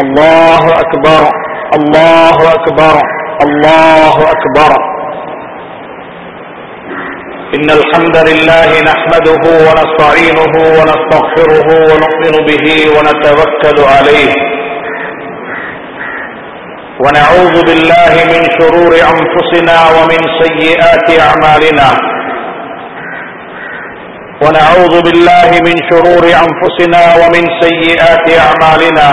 الله أكبر الله أكبر الله أكبر إن الحمد لله نحمده ونستعينه ونستغفره ونؤمن به ونتوكل عليه ونعوذ بالله من شرور أنفسنا ومن سيئات أعمالنا ونعوذ بالله من شرور أنفسنا ومن سيئات أعمالنا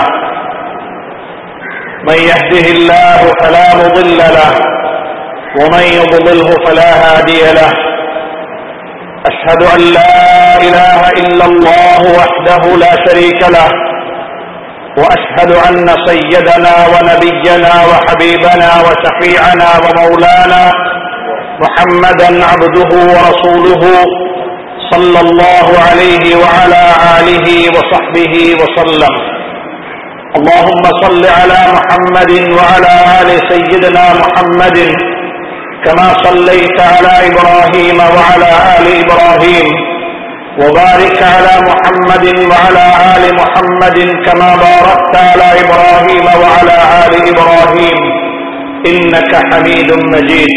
من يهده الله فلا مضل له ومن يضلله فلا هادي له أشهد أن لا إله إلا الله وحده لا شريك له وأشهد أن سيدنا ونبينا وحبيبنا وشفيعنا ومولانا محمدا عبده ورسوله صلى الله عليه وعلى آله وصحبه وسلم اللهم صل على محمد وعلى آل سيدنا محمد كما صليت على إبراهيم وعلى آل إبراهيم وبارك على محمد وعلى آل محمد كما باركت على إبراهيم وعلى آل إبراهيم إنك حميد مجيد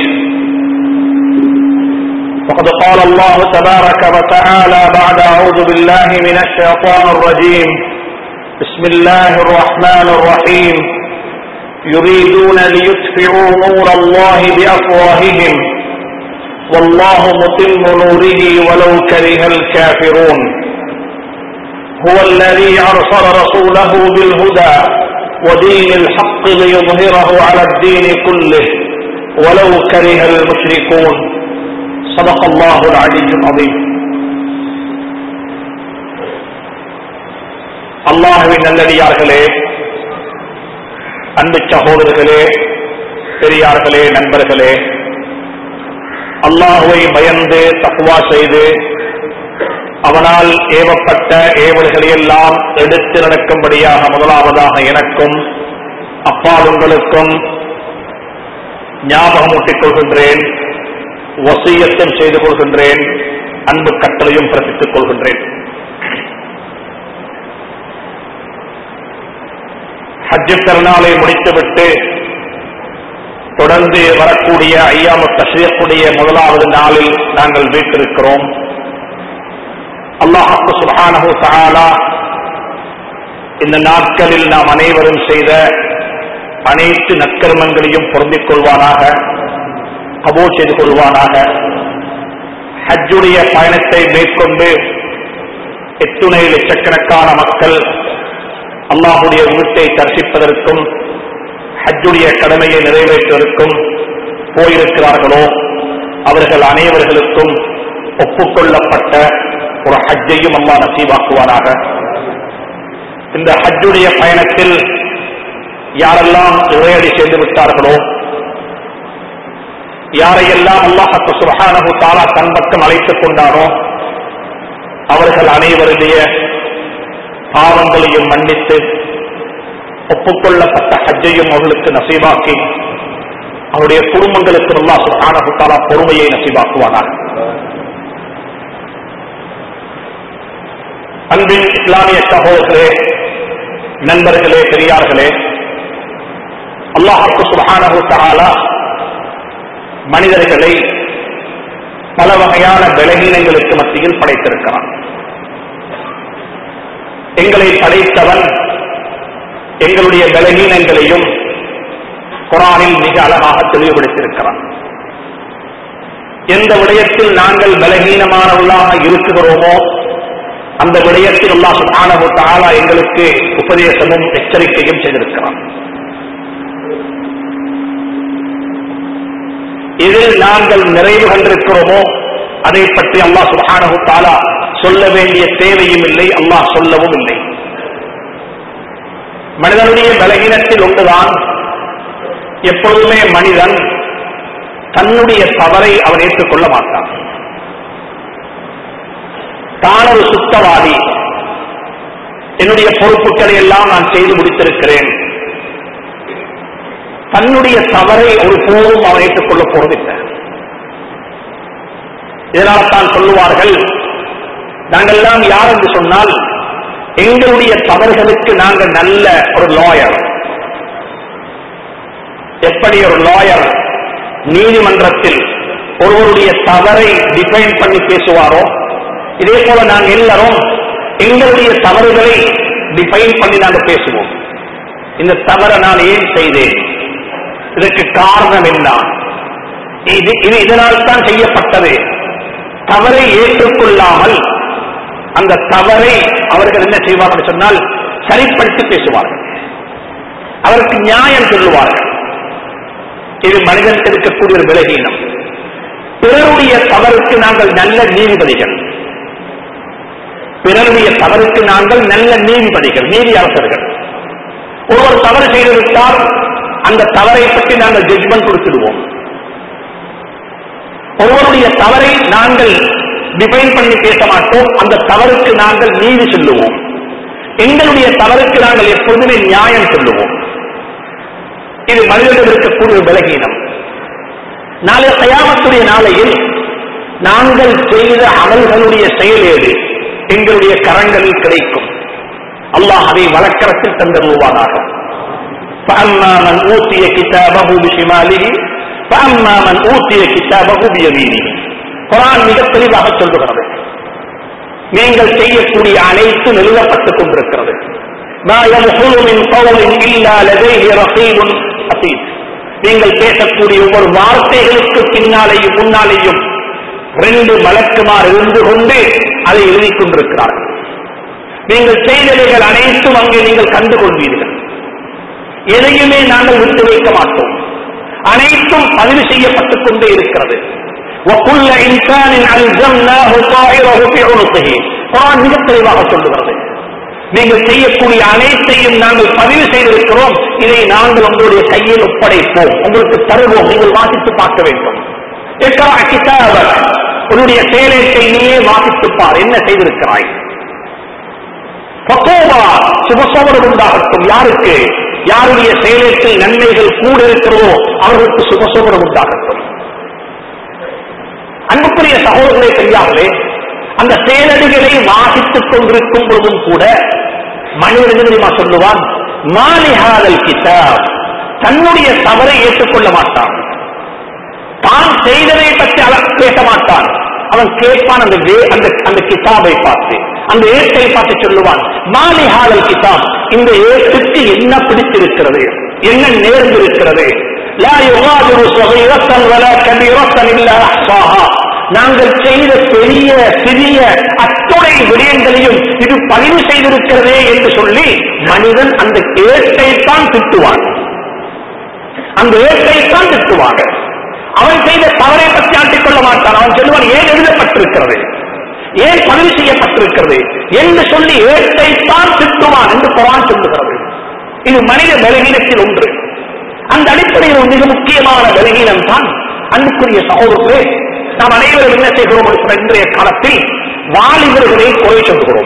وقد قال الله تبارك وتعالى بعد أعوذ بالله من الشيطان الرجيم بسم الله الرحمن الرحيم يريدون ليطفئوا نور الله بأفواههم والله متم نوره ولو كره الكافرون هو الذي أرسل رسوله بالهدى ودين الحق ليظهره على الدين كله ولو كره المشركون صدق الله العلي العظيم அல்லாஹுவின் நல்லடியார்களே அன்பு சகோதரர்களே பெரியார்களே நண்பர்களே அல்லாஹுவை பயந்து தக்குவா செய்து அவனால் ஏவப்பட்ட ஏவல்களை எல்லாம் எடுத்து நடக்கும்படியாக முதலாவதாக எனக்கும் அப்பாவுங்களுக்கும் ஞாபகமூட்டிக் கொள்கின்றேன் வசியத்தும் செய்து கொள்கின்றேன் அன்பு கட்டளையும் பிறப்பித்துக் கொள்கின்றேன் ஹஜ்ஜு பெருநாளை முடித்துவிட்டு தொடர்ந்து வரக்கூடிய ஐயாம தஷரியக்கூடிய முதலாவது நாளில் நாங்கள் வீட்டிருக்கிறோம் அல்லாஹு சுபானஹு சஹாலா இந்த நாட்களில் நாம் அனைவரும் செய்த அனைத்து நற்கர்மங்களையும் பொருந்திக் கொள்வானாக கபூல் செய்து கொள்வானாக ஹஜ்ஜுடைய பயணத்தை மேற்கொண்டு எத்துணை லட்சக்கணக்கான மக்கள் அல்லாஹுடைய வீட்டை தரிசிப்பதற்கும் ஹஜ்ஜுடைய கடமையை நிறைவேற்றுவதற்கும் போயிருக்கிறார்களோ அவர்கள் அனைவர்களுக்கும் ஒப்புக்கொள்ளப்பட்ட ஒரு ஹஜ்ஜையும் அம்மா நசீவாக்குவாராக இந்த ஹஜ்ஜுடைய பயணத்தில் யாரெல்லாம் இறையடி செய்து விட்டார்களோ யாரையெல்லாம் அல்லாஹத்து சுபஹானஹு தாலா தன் பக்கம் அழைத்துக் கொண்டானோ அவர்கள் அனைவருடைய பாவங்களையும் மன்னித்து ஒப்புக்கொள்ளப்பட்ட ஹஜ்ஜையும் அவர்களுக்கு நசீபாக்கி அவருடைய குடும்பங்களுக்கு அல்லா சுஹானஹு தாலா பொறுமையை நசீபாக்குவானார் அன்பின் இஸ்லாமிய சகோதரர்களே நண்பர்களே பெரியார்களே அல்லாஹுக்கு சுபஹானஹு தஆலா மனிதர்களை பல வகையான பலகீனங்களுக்கு மத்தியில் படைத்திருக்கிறான் எங்களை படைத்தவன் எங்களுடைய பலகீனங்களையும் குரானில் மிக அழகாக தெளிவுபடுத்தியிருக்கிறான் எந்த விடயத்தில் நாங்கள் பலகீனமானவர்களாக இருக்குகிறோமோ அந்த விடயத்தில் அல்லா சுபானபு தாலா எங்களுக்கு உபதேசமும் எச்சரிக்கையும் செய்திருக்கிறான் இதில் நாங்கள் நிறைவு கண்டிருக்கிறோமோ அதை பற்றி அல்லாஹ் சுபானபு தாலா சொல்ல வேண்டிய தேவையும் இல்லை அல்லாஹ் சொல்லவும் இல்லை மனிதனுடைய பலகீனத்தில் ஒன்றுதான் எப்பொழுதுமே மனிதன் தன்னுடைய தவறை அவன் ஏற்றுக்கொள்ள மாட்டான் தான் ஒரு சுத்தவாதி என்னுடைய பொறுப்புகளை எல்லாம் நான் செய்து முடித்திருக்கிறேன் தன்னுடைய தவறை ஒரு போதும் அவன் ஏற்றுக்கொள்ள போவதில்லை இதனால் தான் சொல்லுவார்கள் நாங்கள் எல்லாம் யார் என்று சொன்னால் எங்களுடைய தவறுகளுக்கு நாங்கள் நல்ல ஒரு லாயர் எப்படி ஒரு லாயர் நீதிமன்றத்தில் ஒருவருடைய தவறை டிஃபைன் பண்ணி பேசுவாரோ இதே போல நாங்கள் எல்லாரும் எங்களுடைய தவறுகளை டிஃபைன் பண்ணி நாங்கள் பேசுவோம் இந்த தவறை நான் ஏன் செய்தேன் இதற்கு காரணம் என்ன இது இது இதனால் தான் செய்யப்பட்டது தவறை ஏற்றுக்கொள்ளாமல் அந்த தவறை அவர்கள் என்ன செய்வார்கள் சொன்னால் சரிப்படுத்தி பேசுவார்கள் அவருக்கு நியாயம் சொல்லுவார்கள் இது மனிதனுக்கு இருக்கக்கூடிய ஒரு விலகீனம் பிறருடைய தவறுக்கு நாங்கள் நல்ல நீதிபதிகள் பிறருடைய தவறுக்கு நாங்கள் நல்ல நீதிபதிகள் நீதி அரசர்கள் ஒருவர் தவறு செய்துவிட்டால் அந்த தவறை பற்றி நாங்கள் ஜட்ஜ்மெண்ட் கொடுத்துடுவோம் ஒருவருடைய தவறை நாங்கள் டிஃபைன் பண்ணி பேச மாட்டோம் அந்த தவறுக்கு நாங்கள் நீதி சொல்லுவோம் எங்களுடைய தவறுக்கு நாங்கள் எப்பொழுதுமே நியாயம் சொல்லுவோம் இது மனிதர்கள் இருக்கக்கூடிய ஒரு பலகீனம் நாளைய கயாமத்துடைய நாளையில் நாங்கள் செய்த அமல்களுடைய செயலேடு எங்களுடைய கரங்களில் கிடைக்கும் அல்லாஹ் அதை வழக்கரத்தில் தந்தருவானாக فأما من أوتي كتابه بشماله فأما من أوتي كتابه بيمينه குரான் மிக தெளிவாக சொல்லுகிறது நீங்கள் செய்யக்கூடிய அனைத்தும் எழுதப்பட்டுக் கொண்டிருக்கிறது ما يدخل من قول إلا لديه رقيب عتيد நீங்கள் பேசக்கூடிய ஒவ்வொரு வார்த்தைகளுக்கு பின்னாலேயும் முன்னாலேயும் ரெண்டு மலக்குமார் இருந்து கொண்டு அதை எழுதிக் கொண்டிருக்கிறார்கள் நீங்கள் செய்தவைகள் அனைத்தும் அங்கே நீங்கள் கண்டு கொள்வீர்கள் எதையுமே நாங்கள் விட்டு வைக்க மாட்டோம் அனைத்தும் பதிவு செய்யப்பட்டுக் கொண்டே இருக்கிறது وَكُلَّ إِنسَانٍ أَلْزَمْنَاهُ طَائِرَهُ فِي عُنُقِهِ குர்ஆன் மிக தெளிவாக சொல்லுகிறது நீங்கள் செய்யக்கூடிய அனைத்தையும் நாங்கள் பதிவு செய்திருக்கிறோம் இதை நாங்கள் உங்களுடைய கையில் ஒப்படைப்போம் உங்களுக்கு தருவோம் நீங்கள் வாசித்து பார்க்க வேண்டும் இக்ரா கிதாபக் உன்னுடைய செயலேட்டை நீயே வாசித்துப் பார் என்ன செய்திருக்கிறாய் பக்கோபா சுபசோபனம் உண்டாகட்டும் யாருக்கு யாருடைய செயலேற்றில் நன்மைகள் கூட இருக்கிறதோ அவர்களுக்கு சுபசோபனம் உண்டாகட்டும் அன்புக்குரிய சகோதரர்களை தெரியாமலே அந்த செயலடிகளை வாசித்துக் கொண்டிருக்கும் பொழுதும் கூட மனிதன் என்ன தெரியுமா சொல்லுவான் மாலிஹாதல் கிதாப் தன்னுடைய தவறை ஏற்றுக்கொள்ள மாட்டான் தான் செய்ததை பற்றி அவன் பேச மாட்டான் அவன் கேட்பான் அந்த வே- அந்த அந்த கிதாபை பார்த்து அந்த ஏட்டை பார்த்து சொல்லுவான் மாலிஹாதல் கிதாப் இந்த ஏட்டுக்கு என்ன பிடித்திருக்கிறது என்ன நேர்ந்திருக்கிறது லா யுகாதிரு சகீரத்தன் வலா கபீரத்தன் இல்லா அஹ்சாஹா நாங்கள் செய்த பெரிய சிறிய அத்துணை விடயங்களையும் இது பதிவு செய்திருக்கிறதே என்று சொல்லி மனிதன் அந்த ஏட்டைத்தான் திட்டுவான் அந்த ஏட்டைத்தான் திட்டுவான் அவன் செய்த தவறை பற்றி ஆட்டிக் கொள்ள மாட்டான் அவன் சொல்லுவான் ஏன் எழுதப்பட்டிருக்கிறது ஏன் பதிவு செய்யப்பட்டிருக்கிறது என்று சொல்லி ஏட்டைத்தான் திட்டுவான் என்று குரான் சொல்லுகிறது இது மனித பலகீனத்தில் ஒன்று அந்த அடிப்படையில் ஒரு மிக முக்கியமான பலகீனம் தான் அன்புக்குரிய சகோதரர்களே நாம் அனைவரும் என்ன செய்கிறோம் என்று சொன்ன இன்றைய காலத்தில் வாலிபர்களை குறை சொல்கிறோம்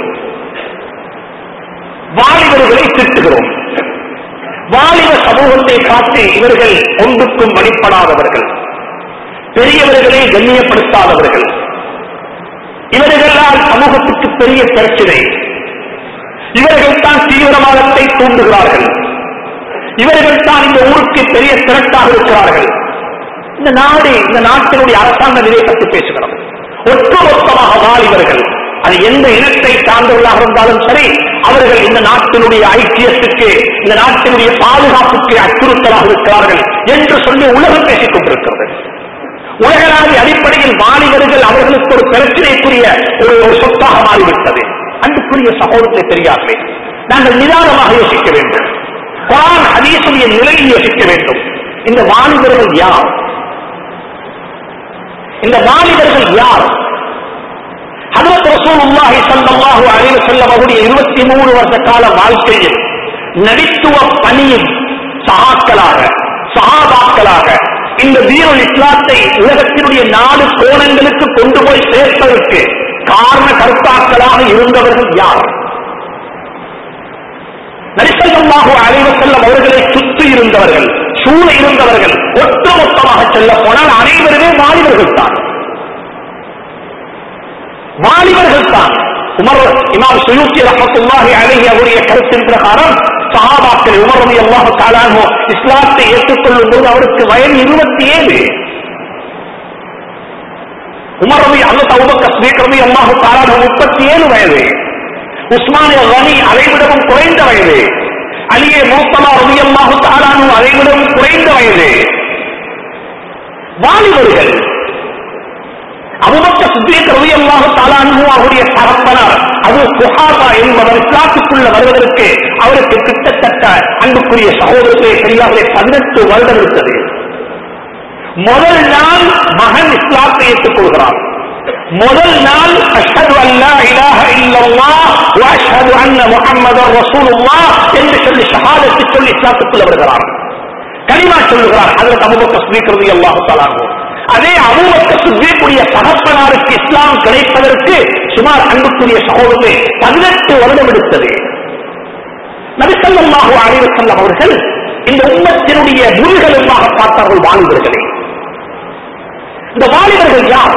வாலிபர்களை திட்டுகிறோம் வாலிப சமூகத்தை காட்டி இவர்கள் ஒன்றுக்கும் மதிப்படாதவர்கள் பெரியவர்களை கண்ணியப்படுத்தாதவர்கள் இவர்களால் சமூகத்துக்கு பெரிய பிரச்சனை இவர்கள் தான் தீவிரவாதத்தை தூண்டுகிறார்கள் இவர்கள் தான் இந்த ஊருக்கு பெரிய திரட்டாக இருக்கிறார்கள் இந்த நாடு இந்த நாட்டினுடைய அரசாங்கம் இதை பற்றி பேசுகிறது ஒட்டுமொத்தமாக வாலிபர்கள் அது எந்த இனத்தை சார்ந்தவர்களாக இருந்தாலும் சரி அவர்கள் இந்த நாட்டினுடைய ஐக்கியத்துக்கு இந்த நாட்டினுடைய பாதுகாப்புக்கு அச்சுறுத்தலாக இருக்கிறார்கள் என்று சொல்லி உலகம் பேசிக் கொண்டிருக்கிறது உலகளாவிய அடிப்படையில் வாலிபர்கள் அவர்களுக்கு ஒரு பிரச்சனைக்குரிய ஒரு ஒரு சொத்தாக மாறிவிட்டது அன்புக்குரிய சகோதரத்தை தெரியாதே நாங்கள் நிதானமாக யோசிக்க வேண்டும் குரான் ஹதீசுடைய நிலையை யோசிக்க வேண்டும் இந்த வாலிபர்கள் யார் இந்த வாலிபர்கள் யார் ஹதரத் ரசூலுல்லாஹி ஸல்லல்லாஹு அலைஹி வஸல்லம் அவருடைய 23 வருஷ கால வாழ்க்கையில் நடித்துவ பணியில் சஹாக்களாக சஹாபாக்களாக இந்த வீரல் இஸ்லாத்தை உலகத்தினுடைய நாலு கோணங்களுக்கு கொண்டு போய் சேர்ப்பதற்கு காரண கருத்தாக்களாக இருந்தவர்கள் யார் நரிசல்லாஹு அலைவ செல்லம் அவர்களை சுற்றி இருந்தவர்கள் சூழ இருந்தவர்கள் ஒட்டுமொத்தமாக சொல்ல போனால் அனைவருமே வாலிபர்கள் தான் வாலிபர்கள் தான் உமர் இமாம் சுயூத்தி ரஹமத்துல்லாஹி அலைஹி அவருடைய கருத்தின் பிரகாரம் சஹாபாக்கள் உமர் ரவி அல்லாஹு தாலானோ இஸ்லாத்தை ஏற்றுக்கொள்ளும் போது அவருக்கு வயது இருபத்தி ஏழு உமர் ரவி அல்லது அவுபக்கர் ஸ்ரீக் ரவி அல்லாஹு தாலானோ முப்பத்தி ஏழு வயது உஸ்மானிய கனி அதைவிடவும் குறைந்த வயது அலியே மூத்தமா ரவி அல்லாஹு தாலானோ அதைவிடவும் குறைந்த வயது வாலிபர்கள் அபுபக்க சித்திக் ரலியல்லாஹு தஆலா அன்ஹு அவருடைய தகப்பனார் அபு குஹாபா என்பவர் இஸ்லாத்துக்குள்ள வருவதற்கு அவருக்கு கிட்டத்தட்ட அன்புக்குரிய சகோதரர்களே பெரியார்களே பதினெட்டு வருடம் இருந்தது முதல் நாள் மகன் இஸ்லாத்தை ஏற்றுக்கொள்கிறார் முதல் நாள் அஷ்ஹது அல்லா இலாஹ இல்லல்லாஹ் வ அஷ்ஹது அன்ன முஹம்மதர் ரசூலுல்லாஹ் என்று சொல்லி ஷஹாதத்தை சொல்லி இஸ்லாத்துக்குள்ள வருகிறார் கலிமா சொல்லுகிறார் அதற்கு அபுபக்க சித்திக் ரலியல்லாஹு தஆலா அன்ஹு அதே அபூபக்க சித்திக்குரிய தகப்பனாருக்கு இஸ்லாம் கிடைப்பதற்கு சுமார் அன்புக்குரிய சகோதரே பதினெட்டு வருடம் எடுத்தது நபிசல்லாஹு அலைவசல்லம் அவர்கள் இந்த உம்மத்தினுடைய முன்களுமாக பார்த்தார்கள் வாலிபர்களை இந்த வாலிபர்கள் யார்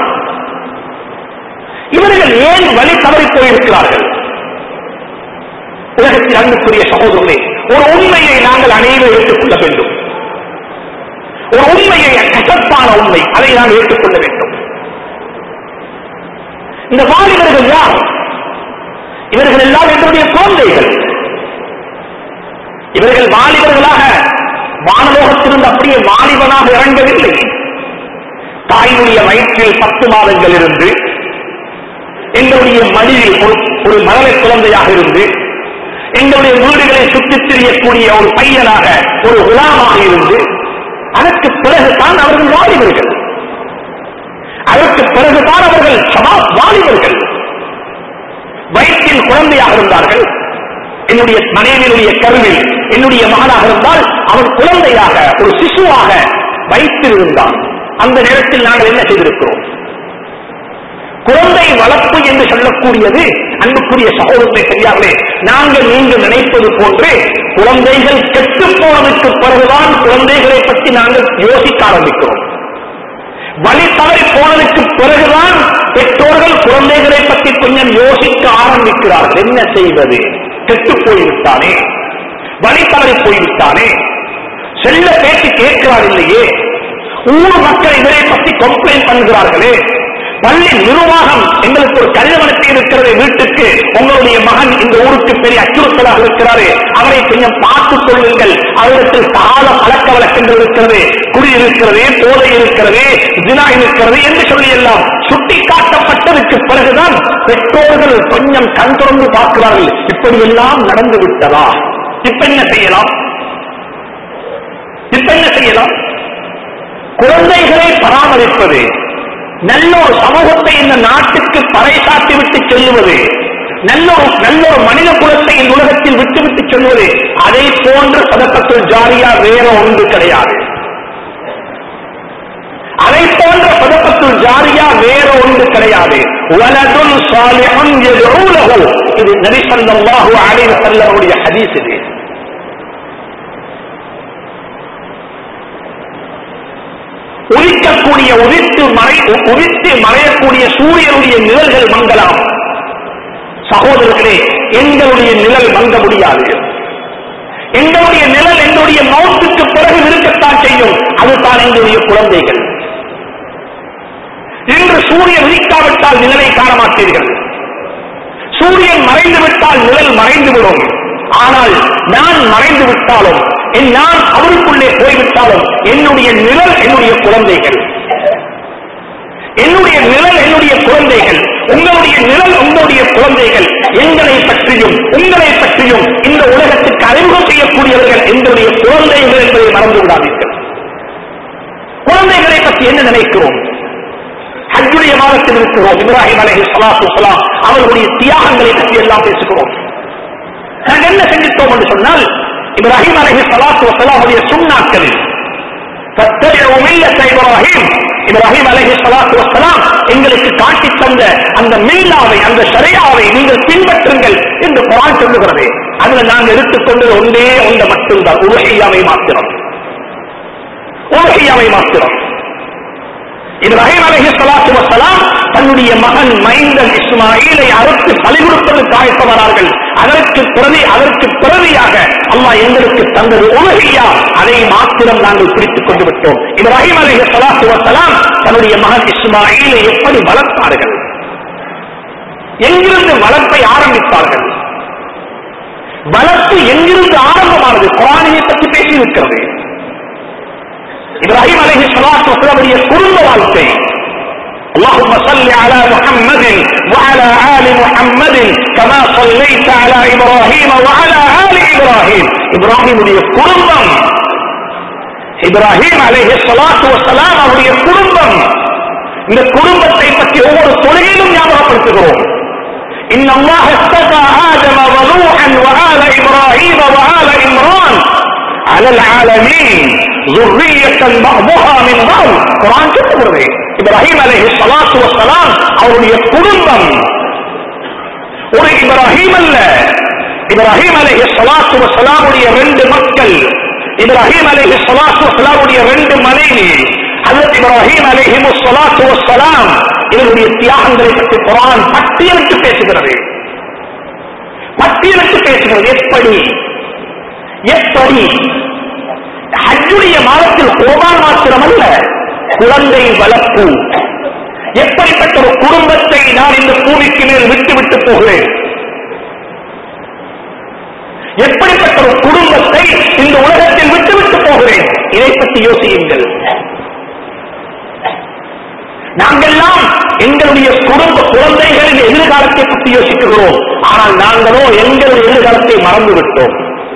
இவர்கள் ஏன் வழி தவறி போயிருக்கிறார்கள் உலகத்தில் அன்புக்குரிய சகோதரர்களே ஒரு உண்மையை நாங்கள் அனைவரும் ஏற்றுக்கொள்ள வேண்டும் ஒரு உண்மையை கசப்பான உண்மை அதை நாம் ஏற்றுக்கொள்ள வேண்டும் இந்த வாலிபர்கள் யார் இவர்கள் எல்லாம் என்னுடைய குழந்தைகள் இவர்கள் வாலிபர்களாக வானலோகத்திலிருந்து அப்படியே வாலிபனாக இறங்கவில்லை தாயினுடைய வயிற்றில் பத்து மாதங்கள் இருந்து எங்களுடைய மடியில் ஒரு ஒரு மகளை குழந்தையாக இருந்து எங்களுடைய வீடுகளை சுற்றித் திரியக்கூடிய ஒரு பையனாக ஒரு குலாமாக இருந்து அதற்கு பிறகுதான் அவர்கள் வாலிபர்கள் அதற்கு பிறகுதான் அவர்கள் சமா வாலிபர்கள் வயிற்றில் குழந்தையாக இருந்தார்கள் என்னுடைய மனைவியினுடைய கருவில் என்னுடைய மகனாக இருந்தால் அவன் குழந்தையாக ஒரு சிசுவாக வயிற்றில் இருந்தான் அந்த நேரத்தில் நாங்கள் என்ன செய்திருக்கிறோம் குழந்தை வளர்ப்பு என்று சொல்லக்கூடியது அன்புக்குரிய சகோதரத்தை சரியாகவே நாங்கள் நீங்கள் நினைப்பது போன்று குழந்தைகள் கெட்டு போனதற்கு பிறகுதான் குழந்தைகளை பற்றி நாங்கள் யோசிக்க ஆரம்பிக்கிறோம் வழி தவறி போனதுக்கு பிறகுதான் பெற்றோர்கள் குழந்தைகளை பற்றி கொஞ்சம் யோசிக்க ஆரம்பிக்கிறார்கள் என்ன செய்வது கெட்டு போய்விட்டானே வழி தவறி போய்விட்டானே செல்ல பேச்சு கேட்கிறார் இல்லையே ஊர் மக்கள் இதனை பற்றி கம்ப்ளைண்ட் பண்ணுகிறார்களே பள்ளி நிர்வாகம் எங்களுக்கு ஒரு கடிதம் அனுப்பி இருக்கிறது வீட்டுக்கு உங்களுடைய மகன் இந்த ஊருக்கு பெரிய அச்சுறுத்தலாக இருக்கிறாரு அவரை கொஞ்சம் பார்த்துக் கொள்ளுங்கள் அவரிடத்தில் சால பழக்க வழக்கங்கள் இருக்கிறது குடி இருக்கிறது போதை இருக்கிறது தினா இருக்கிறது என்று சொல்லி எல்லாம் சுட்டி காட்டப்பட்டதற்கு பிறகுதான் பெற்றோர்கள் கொஞ்சம் கண் திறந்து பார்க்கிறார்கள் இப்படி எல்லாம் நடந்து விட்டதா இப்ப என்ன செய்யலாம் இப்ப என்ன செய்யலாம் குழந்தைகளை பராமரிப்பது நல்ல ஒரு சமூகத்தை இந்த நாட்டுக்கு பறைசாட்டி விட்டு செல்லுவது நல்ல ஒரு நல்ல ஒரு மனித குலத்தை இந்த உலகத்தில் விட்டுவிட்டு செல்வது அதை போன்ற சதக்கத்தில் ஜாரியா வேற ஒன்று கிடையாது அதை போன்ற சதக்கத்தில் ஜாரியா வேற ஒன்று கிடையாது வலதுல் சாலிஹுன் யதுலஹு இது நபி ஸல்லல்லாஹு அலைஹி வஸல்லமுடைய ஹதீஸ் இது உதிக்கக்கூடிய உதித்து மறை உதித்து மறையக்கூடிய சூரியனுடைய நிழல்கள் மங்கலாம் சகோதரர்களே எங்களுடைய நிழல் மங்க முடியாது எங்களுடைய நிழல் எங்களுடைய மௌத்துக்கு பிறகு இருக்கத்தான் செய்யும் அதுதான் எங்களுடைய குழந்தைகள் இன்று சூரியன் உதிக்காவிட்டால் நிழலை காண மாட்டீர்கள் சூரியன் மறைந்து விட்டால் நிழல் மறைந்து விடும் ஆனால் நான் மறைந்து விட்டாலும் என் நான் அவருக்குள்ளே போய்விட்டாலும் என்னுடைய நிழல் என்னுடைய குழந்தைகள் என்னுடைய நிழல் என்னுடைய குழந்தைகள் உங்களுடைய நிழல் உங்களுடைய குழந்தைகள் எங்களை பற்றியும் உங்களை பற்றியும் இந்த உலகத்துக்கு அறிமுகம் செய்யக்கூடியவர்கள் எங்களுடைய குழந்தைகள் என்பதை மறந்து விடாதீர்கள் குழந்தைகளை பற்றி என்ன நினைக்கிறோம் ஹஜ்ஜுடைய மாதத்தில் இருக்கிறோம் இப்ராஹிம் அலஹி சலாத்து வலாம் அவர்களுடைய தியாகங்களை பற்றி எல்லாம் பேசுகிறோம் நாங்கள் என்ன செஞ்சிட்டோம் என்று சொன்னால் இப்ராஹிம் அலஹி சலாத்து வலாமுடைய சுண்ணாக்களில் فاتبعوا ملة இப்ராஹிம் இப்ராஹிம் அலஹி சலாத்து வலாம் எங்களுக்கு காட்டி தந்த அந்த மில்லாவை அந்த ஷரியாவை நீங்கள் பின்பற்றுங்கள் என்று குரான் சொல்லுகிறது அதுல நாங்கள் எடுத்துக்கொண்டது ஒன்றே ஒன்று மட்டும்தான் உலகையாவை மாத்திரம் உலகையாவை மாத்திரம் இப்ராஹிம் அலஹி சலாத்து வலாம் தன்னுடைய மகன் மைந்தன் இஸ்மாயிலை அறுத்து பலி கொடுப்பதற்கு ஆயத்தவரார்கள் அதற்கு பிரதி அதற்கு பிரதியாக அல்லாஹ் எங்களுக்கு தந்தது உலகையா அதை மாத்திரம் நாங்கள் பிடித்துக் கொண்டு விட்டோம் இப்ராஹிம் அலைஹி ஸலாத்து வஸலாம் தன்னுடைய மகன் இஸ்மாயிலை எப்படி வளர்த்தார்கள் எங்கிருந்து வளர்ப்பை ஆரம்பித்தார்கள் வளர்ப்பு எங்கிருந்து ஆரம்பமானது குரானியை பற்றி பேசி இருக்கிறது இப்ராஹிம் அலைஹி ஸலாத்து வஸலாமுடைய குடும்ப வாழ்க்கை اللهم صل على محمد وعلى آل محمد كما صليت على إبراهيم وعلى آل إبراهيم إبراهيم உடைய குடும்பம் இப்ராஹிம் அலைஹி ஸலாத்து வஸலாம் அவருடைய குடும்பம் இந்த குடும்பத்தை பற்றி ஒவ்வொரு தொழிலும் ஞாபகப்படுத்துகிறோம் إن الله اصطفى آدم ونوحا وآل إبراهيم وآل عمران على العالمين ذرية بعضها من بعض قرآن சொல்லுகிறது இப்ராஹிம் அலைஹி ஸலாத்து வஸலாம் அவருடைய குடும்பம் ஒரு இப்ராஹிம் அல்ல இப்ராஹிம் அலைஹி ஸலாத்து வஸலாமுடைய ரெண்டு மக்கள் இப்ராஹிம் அலைஹி ஸலாத்து வஸலாமுடைய ரெண்டு மனைவி ஹஜரத் இப்ராஹிம் அலைஹி ஸலாத்து வஸலாம் இவருடைய தியாகங்களை பற்றி குர்ஆன் பட்டியலிட்டு பேசுகிறது பட்டியலிட்டு பேசுகிறது எப்படி எப்படி ஹஜ்ஜுடைய மாதத்தில் குர்பான் மாத்திரமல்ல குழந்தை வளர்ப்பு எப்படிப்பட்ட ஒரு குடும்பத்தை நான் இந்த பூமிக்கு மேல் விட்டு விட்டு போகிறேன் எப்படிப்பட்ட ஒரு குடும்பத்தை இந்த உலகத்தில் விட்டு விட்டு போகிறேன் இதை பற்றி யோசியுங்கள் நாங்கெல்லாம் எங்களுடைய குடும்ப குழந்தைகளின் எதிர்காலத்தை பற்றி யோசிக்கிறோம் ஆனால் நாங்களோ எங்களுடைய எதிர்காலத்தை மறந்து விட்டோம்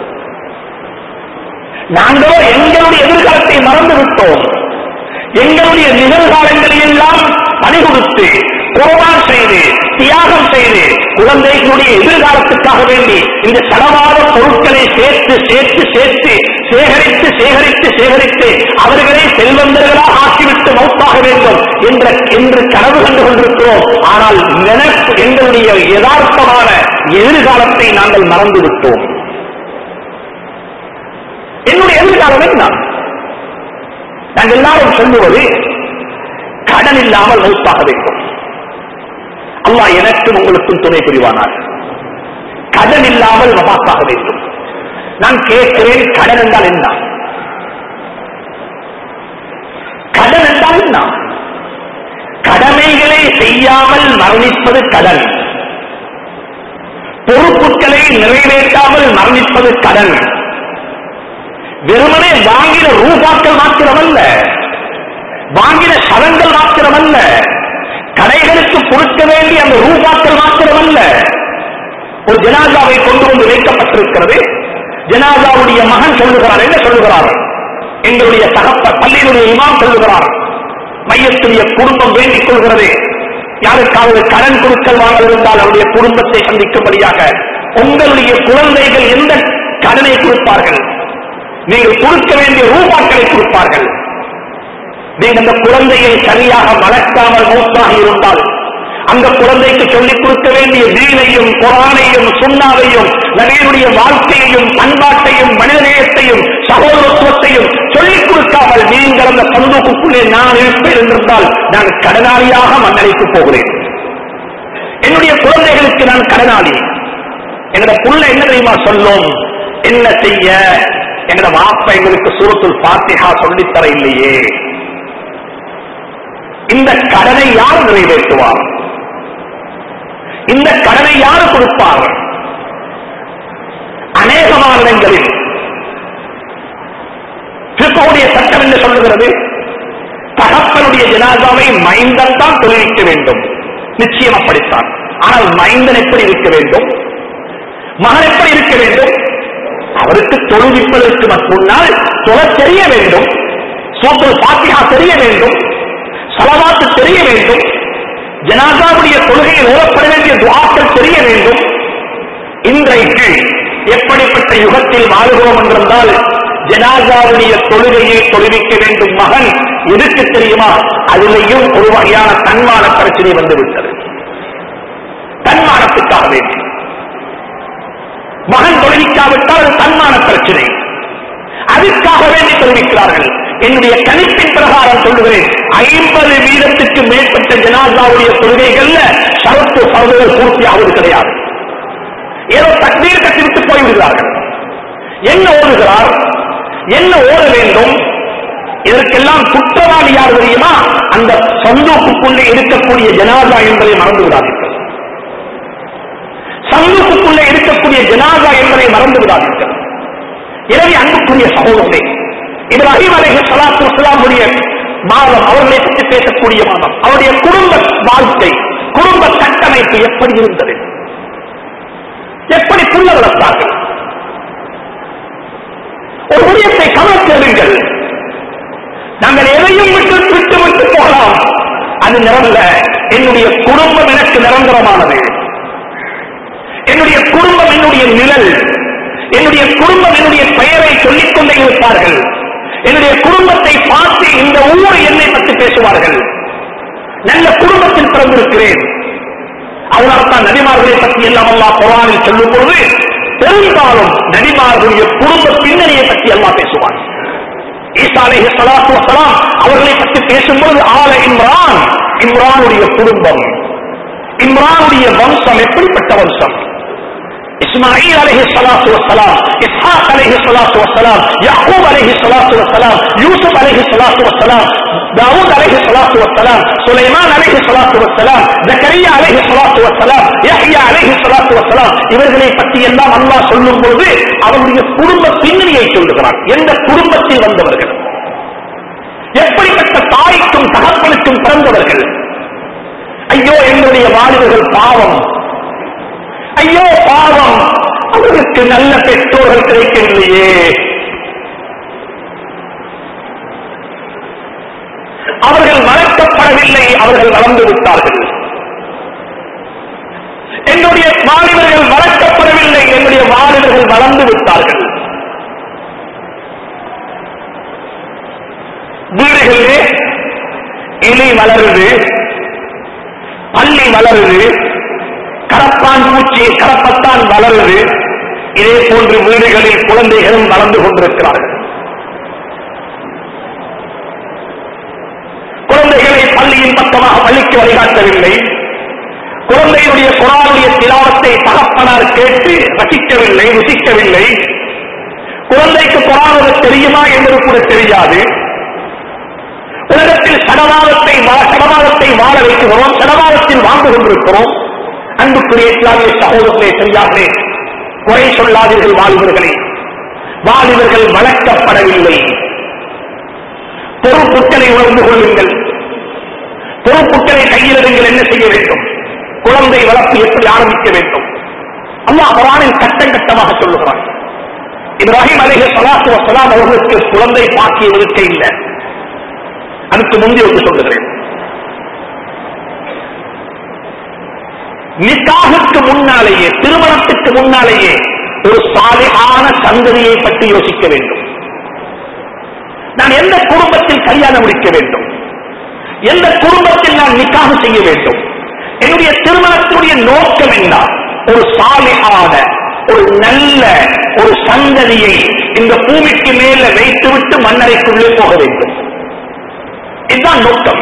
நாங்களோ எங்களுடைய எதிர்காலத்தை மறந்து விட்டோம் எங்களுடைய நிகழ்காலங்களை எல்லாம் பணி கொடுத்து குர்பான் செய்து தியாகம் செய்து குழந்தைகளுடைய எதிர்காலத்துக்காக வேண்டி இந்த செலவாத பொருட்களை சேர்த்து சேர்த்து சேர்த்து சேகரித்து சேகரித்து சேகரித்து அவர்களை செல்வந்தர்களாக ஆக்கிவிட்டு மௌத்தாக வேண்டும் என்ற என்று கனவு கண்டு கொண்டிருக்கிறோம் ஆனால் நினைப்பு எங்களுடைய யதார்த்தமான எதிர்காலத்தை நாங்கள் மறந்து விட்டோம் என்னுடைய எதிர்காலம் என்ன நாங்கள் எல்லாரும் சொல்லுவது கடன் இல்லாமல் மௌத்தாக வேண்டும் அல்லாஹ் எனக்கும் உங்களுக்கும் துணை புரிவானார் கடன் இல்லாமல் மபாத்தாக வேண்டும் நான் கேட்கிறேன் கடன் என்றால் என்ன கடன் என்றால் என்ன கடமைகளை செய்யாமல் மரணிப்பது கடன் பொறுப்புகளை நிறைவேற்றாமல் மரணிப்பது கடன் வெறுமனே வாங்கின ரூபாக்கள் மாத்திரமல்ல வாங்கின சதங்கள் மாத்திரமல்ல கடைகளுக்கு கொடுக்க வேண்டிய அந்த ரூபாக்கள் மாத்திரமல்ல ஒரு ஜனாதாவை கொண்டு வந்து வைக்கப்பட்டிருக்கிறது ஜனாதாவுடைய மகன் சொல்லுகிறார் என்ன சொல்லுகிறார் எங்களுடைய தகப்ப பள்ளியினுடைய இமாம் சொல்லுகிறார் மையத்துடைய குடும்பம் வேண்டிக் கொள்கிறது யாருக்காவது கடன் கொடுக்கல் வாங்கல் இருந்தால் அவருடைய குடும்பத்தை சந்திக்கும்படியாக உங்களுடைய குழந்தைகள் எந்த கடனை கொடுப்பார்கள் நீங்கள் கொடுக்க வேண்டிய ரூபாக்களை கொடுப்பார்கள் நீங்கள் அந்த குழந்தையை சரியாக வளர்க்காமல் மூத்தாக இருந்தால் அந்த குழந்தைக்கு சொல்லிக் கொடுக்க வேண்டிய தீனையும் குரானையும் சுண்ணாவையும் நகையுடைய வாழ்க்கையையும் பண்பாட்டையும் மனிதநேயத்தையும் சகோதரத்துவத்தையும் சொல்லிக் கொடுக்காமல் நீங்கள் அந்த சந்தோகத்துக்குள்ளே நான் இருப்பேன் என்றிருந்தால் நான் கடனாளியாக மன்னரைக்கு போகிறேன் என்னுடைய குழந்தைகளுக்கு நான் கடனாளி என்னோட புள்ள என்ன தெரியுமா சொல்லும் என்ன செய்ய எங்கட மாப்ப எங்களுக்கு சூரத்துல் பாத்திஹா சொல்லித்தர இல்லையே இந்த கடனை யார் நிறைவேற்றுவார் இந்த கடனை யார் கொடுப்பார் அநேகமான இடங்களில் கிறிஸ்தவனுடைய சட்டம் என்ன சொல்லுகிறது தகப்பனுடைய ஜனாதாவை மைந்தன் தான் தொழிலிக்க வேண்டும் நிச்சயம் அப்படித்தான் ஆனால் மைந்தன் எப்படி இருக்க வேண்டும் மகன் எப்படி இருக்க வேண்டும் அவருக்கு தொழுவிப்பதற்கு முன்னால் தொழ தெரிய வேண்டும் சூப்பர் பாத்தியா தெரிய வேண்டும் சலவாத்து தெரிய வேண்டும் ஜனாதாவுடைய கொள்கையில் ஓடப்பட வேண்டிய துவாக்கள் தெரிய வேண்டும் இன்றைக்கு எப்படிப்பட்ட யுகத்தில் வாழ்கிறோம் என்றிருந்தால் ஜனாதாவுடைய தொழுகையை தொழுவிக்க வேண்டும் மகன் எதுக்கு தெரியுமா அதிலேயும் ஒரு வகையான தன்மான பிரச்சனை வந்துவிட்டது தன்மானத்துக்காக வேண்டி மகன் தொழுவிக்காவிட்டால் அது தன்மான பிரச்சனை அதுக்காக வேண்டி தொழுவிக்கிறார்கள் என்னுடைய கணிப்பின் பிரகாரம் சொல்லுகிறேன் ஐம்பது வீதத்துக்கு மேற்பட்ட ஜனாதாவுடைய கொள்கைகள்ல சரத்து பகுதிகள் பூர்த்தியாவது கிடையாது ஏதோ தக்தீர் கட்டிவிட்டு போய்விடுகிறார்கள் என்ன ஓடுகிறார் என்ன ஓட வேண்டும் இதற்கெல்லாம் குற்றவாளி யார் தெரியுமா அந்த சந்தூக்குள்ளே இருக்கக்கூடிய ஜனாதா என்பதை மறந்து விடாதீர்கள் சந்தூக்குள்ளே இருக்கக்கூடிய ஜனாதா என்பதை மறந்து விடாதீர்கள் எனவே அன்புக்குரிய சகோதரே இப்ராஹிம் அலைஹி ஸலாத்து வஸலாமுடைய மாதம் அவர்களை பற்றி பேசக்கூடிய மாதம் அவருடைய குடும்ப வாழ்க்கை குடும்ப கட்டமைப்பு எப்படி இருந்தது எப்படி புள்ள வளர்த்தார்கள் ஒரு விடயத்தை கவனித்தெடுங்கள் நாங்கள் எதையும் விட்டு விட்டு விட்டு போகலாம் அது நிரல்ல என்னுடைய குடும்பம் எனக்கு நிரந்தரமானது என்னுடைய குடும்பம் என்னுடைய நிழல் என்னுடைய குடும்பம் என்னுடைய பெயரை சொல்லிக் கொண்டே இருப்பார்கள் என்னுடைய குடும்பத்தை பார்த்து இந்த ஊர் என்னை பற்றி பேசுவார்கள் நல்ல குடும்பத்தில் பிறந்திருக்கிறேன் அதனால்தான் நபிமார்களை பற்றி எல்லாம் அல்லாஹ் குரானில் சொல்லும் பொழுது பெரும்பாலும் நபிமார்களுடைய குடும்ப பின்னணியை பற்றி எல்லாம் பேசுவார் ஈசா அலைஹி ஸலாத்து வஸலாம் அவர்களை பற்றி பேசும்போது ஆல இம்ரான் இம்ரானுடைய குடும்பம் இம்ரானுடைய வம்சம் எப்படிப்பட்ட வம்சம் இஸ்மாயில் அலைஹி ஸலாத்து வஸலாம் இஸ்ஹாக் அலைஹி ஸலாத்து வஸலாம் யாக்கூப் அலைஹி ஸலாத்து வஸலாம் யூசுப் அலைஹி ஸலாத்து வஸலாம் தாவூத் அலைஹி ஸலாத்து வஸலாம் சுலைமான் அலைஹி ஸலாத்து வஸலாம் ஜக்கரியா அலைஹி ஸலாத்து வஸலாம் யஹ்யா அலைஹி ஸலாத்து வஸலாம் இவர்களை பற்றி எல்லாம் அல்லாஹ் சொல்லும் பொழுது அவருடைய குடும்ப பின்னணியை சொல்லுகிறான் எந்த குடும்பத்தில் வந்தவர்கள் எப்படிப்பட்ட தாய்க்கும் தகப்பனுக்கும் பிறந்தவர்கள் ஐயோ எங்களுடைய வாலிபர்கள் பாவம் ஐயோ பாவம் அவர்களுக்கு நல்ல பெற்றோர்கள் கிடைக்கவில்லையே அவர்கள் வளர்க்கப்படவில்லை அவர்கள் வளர்ந்து விட்டார்கள் என்னுடைய வாலிபர்கள் வளர்க்கப்படவில்லை என்னுடைய வாலிபர்கள் வளர்ந்து விட்டார்கள் வீடுகளிலே இலை வளருது பள்ளி வளருது கரப்பான் பூச்சி கரப்பத்தான் வளருது இதே போன்று வீடுகளில் குழந்தைகளும் வளர்ந்து கொண்டிருக்கிறார்கள் குழந்தைகளை பள்ளியின் பக்கமாக பள்ளிக்கு வழிகாட்டவில்லை குழந்தையுடைய குரானுடைய திலாவத்தை தகப்பனார் கேட்டு ரசிக்கவில்லை ருசிக்கவில்லை குழந்தைக்கு குரானது தெரியுமா என்பது கூட தெரியாது உலகத்தில் சடவாதத்தை வா- சடவாதத்தை வாழ வைக்கிறோம் சடவாதத்தில் வாழ்ந்து கொண்டிருக்கிறோம் அன்புக்குரிய இஸ்லாமிய சகோதரர்களே சரியாகவே குறை சொல்லாதீர்கள் வாலிபர்களே வாலிபர்கள் வளர்க்கப்படவில்லை பொறுப்புக்களை உணர்ந்து கொள்ளுங்கள் பொறுப்புக்களை கையிலிடுங்கள் என்ன செய்ய வேண்டும் குழந்தை வளர்ப்பு எப்படி ஆரம்பிக்க வேண்டும் அல்லாஹ் குரானில் கட்டம் கட்டமாக சொல்லுகிறான் இப்ராஹிம் அலைஹி ஸலாத்து வஸலாம் அவர்களுக்கு குழந்தை பாக்கியம் இருக்க இல்லை அதுக்கு முந்தி ஒன்று சொல்லுகிறேன் நிக்காகுக்கு முன்னாலேயே திருமணத்துக்கு முன்னாலேயே ஒரு சாலிகான சந்ததியை பற்றி யோசிக்க வேண்டும் நான் எந்த குடும்பத்தில் கல்யாணம் முடிக்க வேண்டும் எந்த குடும்பத்தில் நான் நிக்காக செய்ய வேண்டும் என்னுடைய திருமணத்தினுடைய நோக்கம் என்ன ஒரு சாலிகான ஒரு நல்ல ஒரு சந்ததியை இந்த பூமிக்கு மேல வைத்துவிட்டு மண்ணறைக்குள்ளே போக வேண்டும் இதுதான் நோக்கம்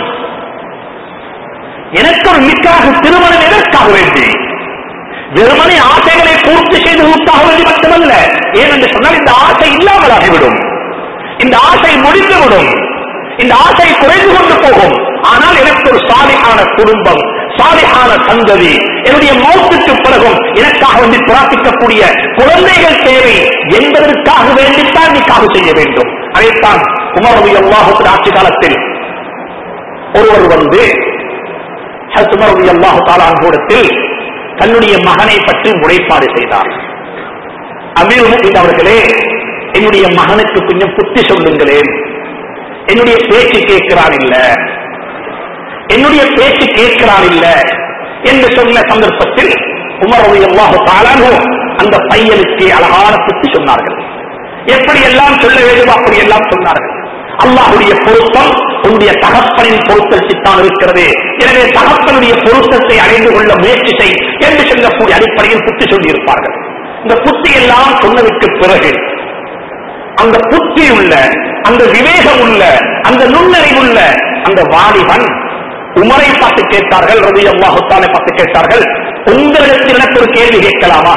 எனக்கு ஒரு நிக்காக திருமணம் எதற்காக வேண்டி வெறுமனே ஆசைகளை பூர்த்தி செய்ததற்காக வேண்டி மட்டுமல்ல ஏனென்று சொன்னால் இந்த ஆசை இல்லாமலாகிவிடும் இந்த ஆசை முடிந்துவிடும் இந்த ஆசை குறைந்து கொண்டு போகும் ஆனால் எனக்கு ஒரு சாலிகான குடும்பம் சாலிகான சந்ததி என்னுடைய மௌத்துக்கு பிறகும் எனக்காக வேண்டி பிரார்த்திக்கக்கூடிய குழந்தைகள் தேவை என்பதற்காக வேண்டித்தான் நிக்காக செய்ய வேண்டும் அதைத்தான் உமர் ரவி அல்லாஹுக்கு ஆட்சி காலத்தில் ஒருவர் வந்து உமர் ரவி அல்லாஹு தாலாங்கூடத்தில் தன்னுடைய மகனை பற்றி முறைப்பாடு செய்தார் அமீர் முஃமின் அவர்களே என்னுடைய மகனுக்கு கொஞ்சம் புத்தி சொல்லுங்களேன் என்னுடைய பேச்சு கேட்கிறான் இல்ல என்னுடைய பேச்சு கேட்கிறான் இல்ல என்று சொன்ன சந்தர்ப்பத்தில் உமர் அல்லாஹு தாலானோ அந்த பையனுக்கு அழகான புத்தி சொன்னார்கள் எப்படி எல்லாம் சொல்ல வேண்டும் அப்படி எல்லாம் சொன்னார்கள் அல்லாஹுடைய பொருத்தம் உன்னுடைய தகப்பனின் பொருத்தத்தில் இருக்கிறது எனவே தகப்பனுடைய பொருத்தத்தை அடைந்து கொள்ள முயற்சி செய் என்று சொல்லக்கூடிய அடிப்படையில் புத்தி சொல்லியிருப்பார்கள் இந்த புத்தி எல்லாம் சொன்னதற்கு பிறகு அந்த புத்தி உள்ள அந்த விவேகம் உள்ள அந்த நுண்ணறிவுள்ள அந்த வாலிபன் உமரை பார்த்து கேட்டார்கள் ரவி அல்லாஹுத்தானை பார்த்து கேட்டார்கள் உங்களிடத்தில் எனக்கு ஒரு கேள்வி கேட்கலாமா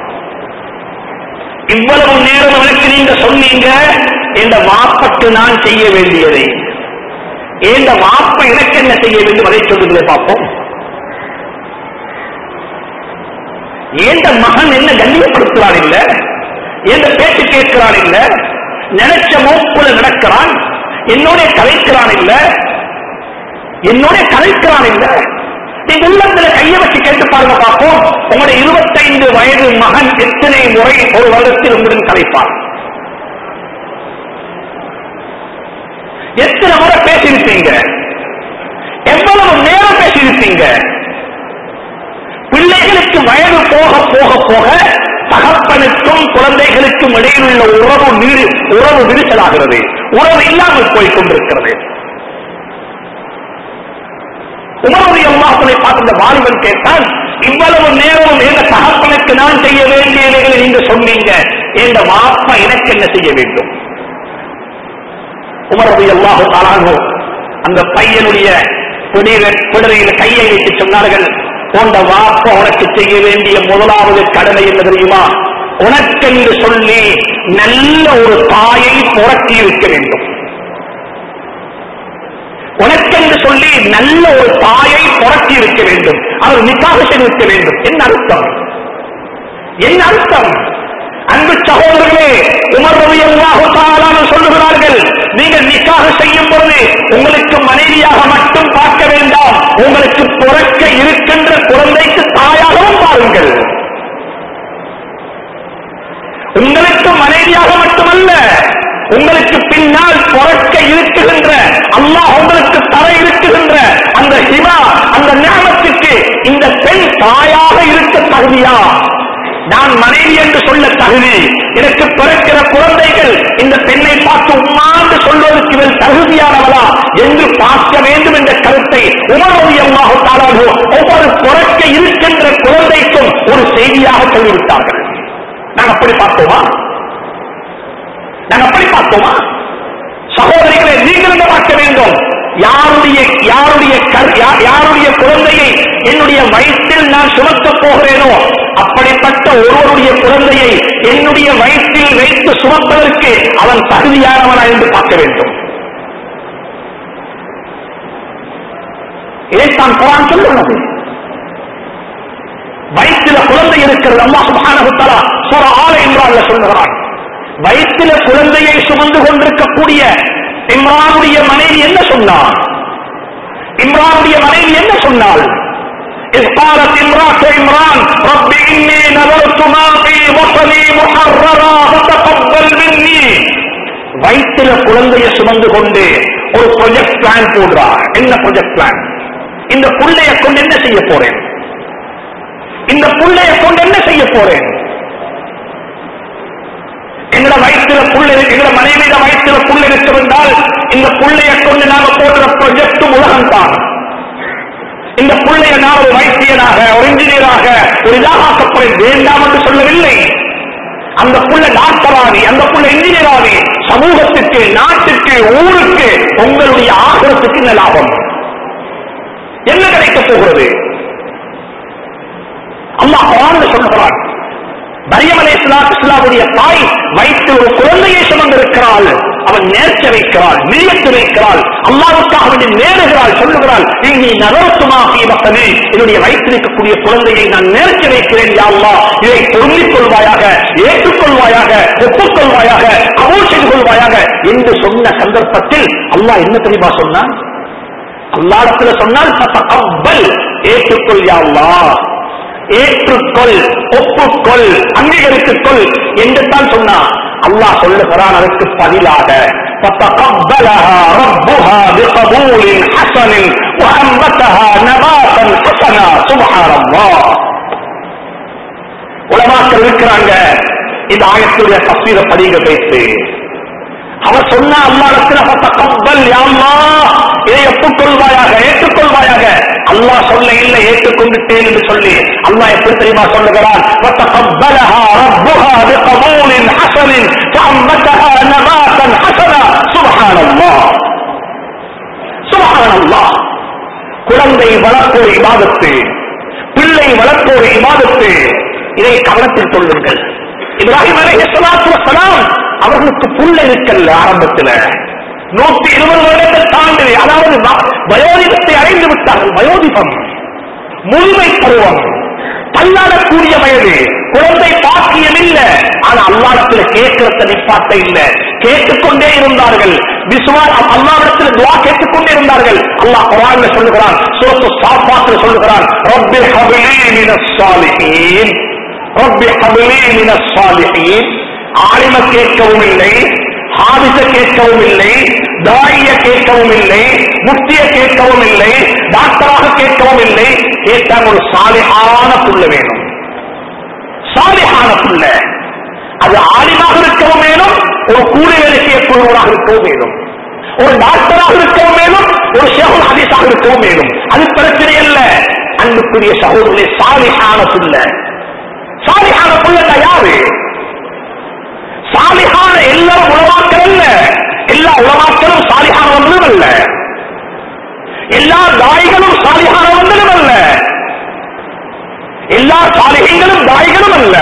இவ்வளவு நேரம் எனக்கு நீங்க சொன்னீங்க இந்த வாப்பக்கு நான் செய்ய வேண்டியதை இந்த வாப்ப எனக்கு என்ன செய்ய வேண்டும் அதை சொல்லுங்களே பார்ப்போம் ஏந்த மகன் என்ன கண்ணியப்படுத்துறான் இல்ல எந்த பேச்சு கேட்கிறான் இல்ல நினைச்ச மூக்குல நடக்கிறான் என்னோட கலைக்கிறான் இல்ல என்னோட கலைக்கிறான் இல்ல நீங்க உள்ளத்துல கைய வச்சு கேட்டு பாருங்க பார்ப்போம் உங்களுடைய இருபத்தைந்து வயது மகன் எத்தனை முறை ஒரு வருடத்தில் உங்களுடன் கலைப்பார் எத்தனை முறை பேசியிருப்பீங்க எவ்வளவு நேரம் பேசியிருப்பீங்க பிள்ளைகளுக்கு வயது போக போக போக தகப்பனுக்கும் குழந்தைகளுக்கும் இடையில் உள்ள உறவு நீர் உறவு விரிசலாகிறது உறவு இல்லாமல் போய் கொண்டிருக்கிறது உமருடைய அம்மாக்களை பார்த்த இந்த வாலிபன் கேட்டால் இவ்வளவு நேரம் எங்க தகப்பனுக்கு நான் செய்ய வேண்டியவைகளை நீங்க சொன்னீங்க எங்க மாப்பா எனக்கு என்ன செய்ய வேண்டும் உமருடைய அல்லாஹு தாலானோ அந்த பையனுடைய பிடரையில் கையை வைத்து சொன்னார்கள் உண்ட வாப்ப உனக்கு செய்ய வேண்டிய முதலாவது கடமை என்ன தெரியுமா உனக்கென்று சொல்லி நல்ல ஒரு தாயை புரட்டி இருக்க வேண்டும் உனக்கென்று சொல்லி நல்ல ஒரு தாயை புரட்டி இருக்க வேண்டும் அவர் நிக்காக செய்திருக்க வேண்டும் என்ன அர்த்தம் என்ன அர்த்தம் அன்பு சகோதரர்களே உமர் ரவி அல்லாஹு சொல்லுகிறார்கள் நீங்கள் நிக்காக செய்யும் பொழுது உங்களுக்கு மனைவியாக மட்டும் பார்க்க வேண்டாம் உங்களுக்கு பிறக்க இருக்கின்ற குழந்தைக்கு தாயாகவும் பாருங்கள் உங்களுக்கு மனைவியாக மட்டுமல்ல உங்களுக்கு பின்னால் பிறக்க இருக்குகின்ற அல்லாஹ் உங்களுக்கு தர இருக்குகின்ற அந்த சிவா அந்த ஞானத்துக்கு இந்த பெண் தாயாக இருக்க தகுதியா நான் மனைவி என்று சொல்ல தகுதி எனக்கு பிறக்கிற குழந்தைகள் இந்த பெண்ணை பார்த்து உம்மாண்டு சொல்வதற்கு இவள் தகுதியானவளா என்று பார்க்க வேண்டும் என்ற கருத்தை உணர்வதியமாக தாராகோ ஒவ்வொரு பிறக்க இருக்கின்ற குழந்தைக்கும் ஒரு செய்தியாக சொல்லிவிட்டார்கள் நாங்க அப்படி பார்த்தோமா நாங்க அப்படி பார்த்தோமா சகோதரிகளை நீங்கள் என்ன பார்க்க வேண்டும் யாருடைய யாருடைய கரு- யா- யாருடைய குழந்தையை என்னுடைய வயிற்றில் நான் சுமக்கப் போகிறேனோ அப்படிப்பட்ட ஒருவருடைய குழந்தையை என்னுடைய வயிற்றில் வைத்து சுமப்பதற்கு அவன் தகுதியானவனா என்று பார்க்க வேண்டும் இதைத்தான் குரான் சொல்லுகிறது வயிற்றில குழந்தை இருக்கிறது அம்மா சுப்ஹானஹு தஆலா சூரா ஆல இம்ரான்ல சொல்லுகிறான் வயிற்றில குழந்தையை சுமந்து கொண்டிருக்கக்கூடிய இம்ரானுடைய மனைவி என்ன சொன்னார் இம்ரானுடைய மனைவி என்ன சொன்னாள் إذ قالت امرأة عمران رب إني نذرت ما في بطني محررا فتقبل مني வயிற்றில குழந்தையை சுமந்து கொண்டு ஒரு ப்ரொஜெக்ட் பிளான் போடுறா என்ன ப்ரொஜெக்ட் பிளான் இந்த புள்ளைய கொண்டு என்ன செய்ய போறேன் இந்த புள்ளைய கொண்டு என்ன செய்ய போறேன் எங்களோட வயிற்றுல புள்ள இருக்கு எங்களோட மனைவியில வயிற்றுல புள்ள இருக்கிறால் இந்த புள்ளைய கொண்டு நாம போடுற ப்ரொஜெக்டும் உலகம் தான் இந்த புள்ளைய நான் ஒரு வைத்தியனாக ஒரு இன்ஜினியராக ஒரு இதாகப்பட வேண்டாம் என்று சொல்லவில்லை அந்த புள்ள டாக்டராகி அந்த புள்ள இன்ஜினியராகி சமூகத்துக்கு நாட்டுக்கு ஊருக்கு உங்களுடைய ஆகரத்துக்கு என்ன லாபம் என்ன கிடைக்கப் போகிறது அல்லாஹ் குரான்ல சொல்கிறான் மரியம் அலை இஸ்லாமுடைய தாய் வைத்து ஒரு குழந்தையை சுமந்திருக்கிறாள் அவன் நேர்ச்ச வைக்கிறாள் நீயத்து வைக்கிறாள் அல்லாவுக்காக வேண்டி நேருகிறாள் சொல்லுகிறாள் நீ நகரத்துமாகி மக்களே என்னுடைய வயிற்றிருக்கக்கூடிய குழந்தையை நான் நேர்ச்ச வைக்கிறேன் யா அல்லாஹ் இதை பொருந்திக் கொள்வாயாக ஏற்றுக்கொள்வாயாக ஒப்புக்கொள்வாயாக கபூல் செய்து கொள்வாயாக என்று சொன்ன சந்தர்ப்பத்தில் அல்லாஹ் என்ன தெரியுமா சொன்னான் அல்லாடத்துல சொன்னால் "ஃபதகப்பல்", ஏற்றுக்கொள் யா அல்லாஹ் ஏற்றுக்கொள் ஒப்புக்கொள் அங்கீகரித்துக் கொள் என்று தான் சொன்னான் அல்லாஹ் சொல்லுகிறான் அதற்கு பதிலாக فتقبلها ربها بقبول حسن وأنبتها نباتا حسنا سبحان الله உலமாக்கள் இருக்கிறாங்க இந்த ஆயத்துடைய தஸ்வீர படிங்க பேசு அவர் சொன்ன அல்லாடத்துல கப்பல் யாம்மா இதை ஒப்புக்கொள்வாயாக ஏற்றுக்கொள்வாயாக அல்லாஹ் சொல்ல இல்லை ஏற்றுக்கொண்டுட்டேன் என்று சொல்லி அல்லாஹ் எப்படி தெரியுமா சொல்லுகிறான் وَتَقَبَّلَهَا رَبُّهَا بِقَبُولٍ حَسَنٍ فَأَنبَتَهَا نَبَاتًا حَسَنًا سبحان الله سبحان الله குழந்தை வளர்ப்போர் இபாதத்து பிள்ளை வளர்ப்போர் இபாதத்து இதை கவனத்தில் கொள்ளுங்கள் இப்ராஹிம் அலைஹிஸ்ஸலாத்து வஸ்ஸலாம் அவர்களுக்கு புள்ள இருக்கல்ல ஆரம்பத்துல நூத்தி இருபது வருடங்கள் தாண்டி அதாவது வ- வயோதிகத்தை அடைந்து விட்டார்கள் வயோதிகம் முழுமை பருவம் பல்லாடக்கூடிய வயது குழந்தை பாக்கியம் இல்ல ஆனா அல்லாடத்துல கேட்கிறத நிப்பாட்ட இல்ல கேட்டுக்கொண்டே இருந்தார்கள் விஸ்வா அல்லாவிடத்துல துவா கேட்டுக்கொண்டே இருந்தார்கள் அல்லாஹ் குரான்ல சொல்லுகிறான் சூரத்து சாப்பாத்துல சொல்லுகிறான் ரப்பி ஹபிலி மினஸ் சாலிஹீன் ரப்பி ஹபிலி மினஸ் சாலிஹீன் ஆலிம கேட்கவும் இல்லை ஹாதிச கேட்கவும் இல்லை தாய கேட்கவும் இல்லை முக்திய கேட்கவும் இல்லை டாக்டராக கேட்கவும் இல்லை கேட்டாங்க ஒரு சாலிஹான புள்ள வேணும் சாலிஹான புள்ள அது ஆலிமாக இருக்கவும் வேணும் ஒரு கூலி வேலை செய்யக்கூடியவராக இருக்கவும் வேணும் ஒரு டாக்டராக இருக்கவும் வேணும் ஒரு ஷேகுல் ஹதீஸாக இருக்கவும் வேணும் அது பிரச்சனை அல்ல அன்புக்குரிய சகோதரர்களே சாலிஹான புள்ள சாலிஹான புள்ளன்னா யாரு சாலிஹான எல்லா உலமாக்கள் அல்ல எல்லா உலமாக்களும் சாலிஹானவர்களும் அல்ல எல்லா தாய்களும் சாலிஹானவர்களும் அல்ல எல்லா சாலிகங்களும் தாய்களும் அல்ல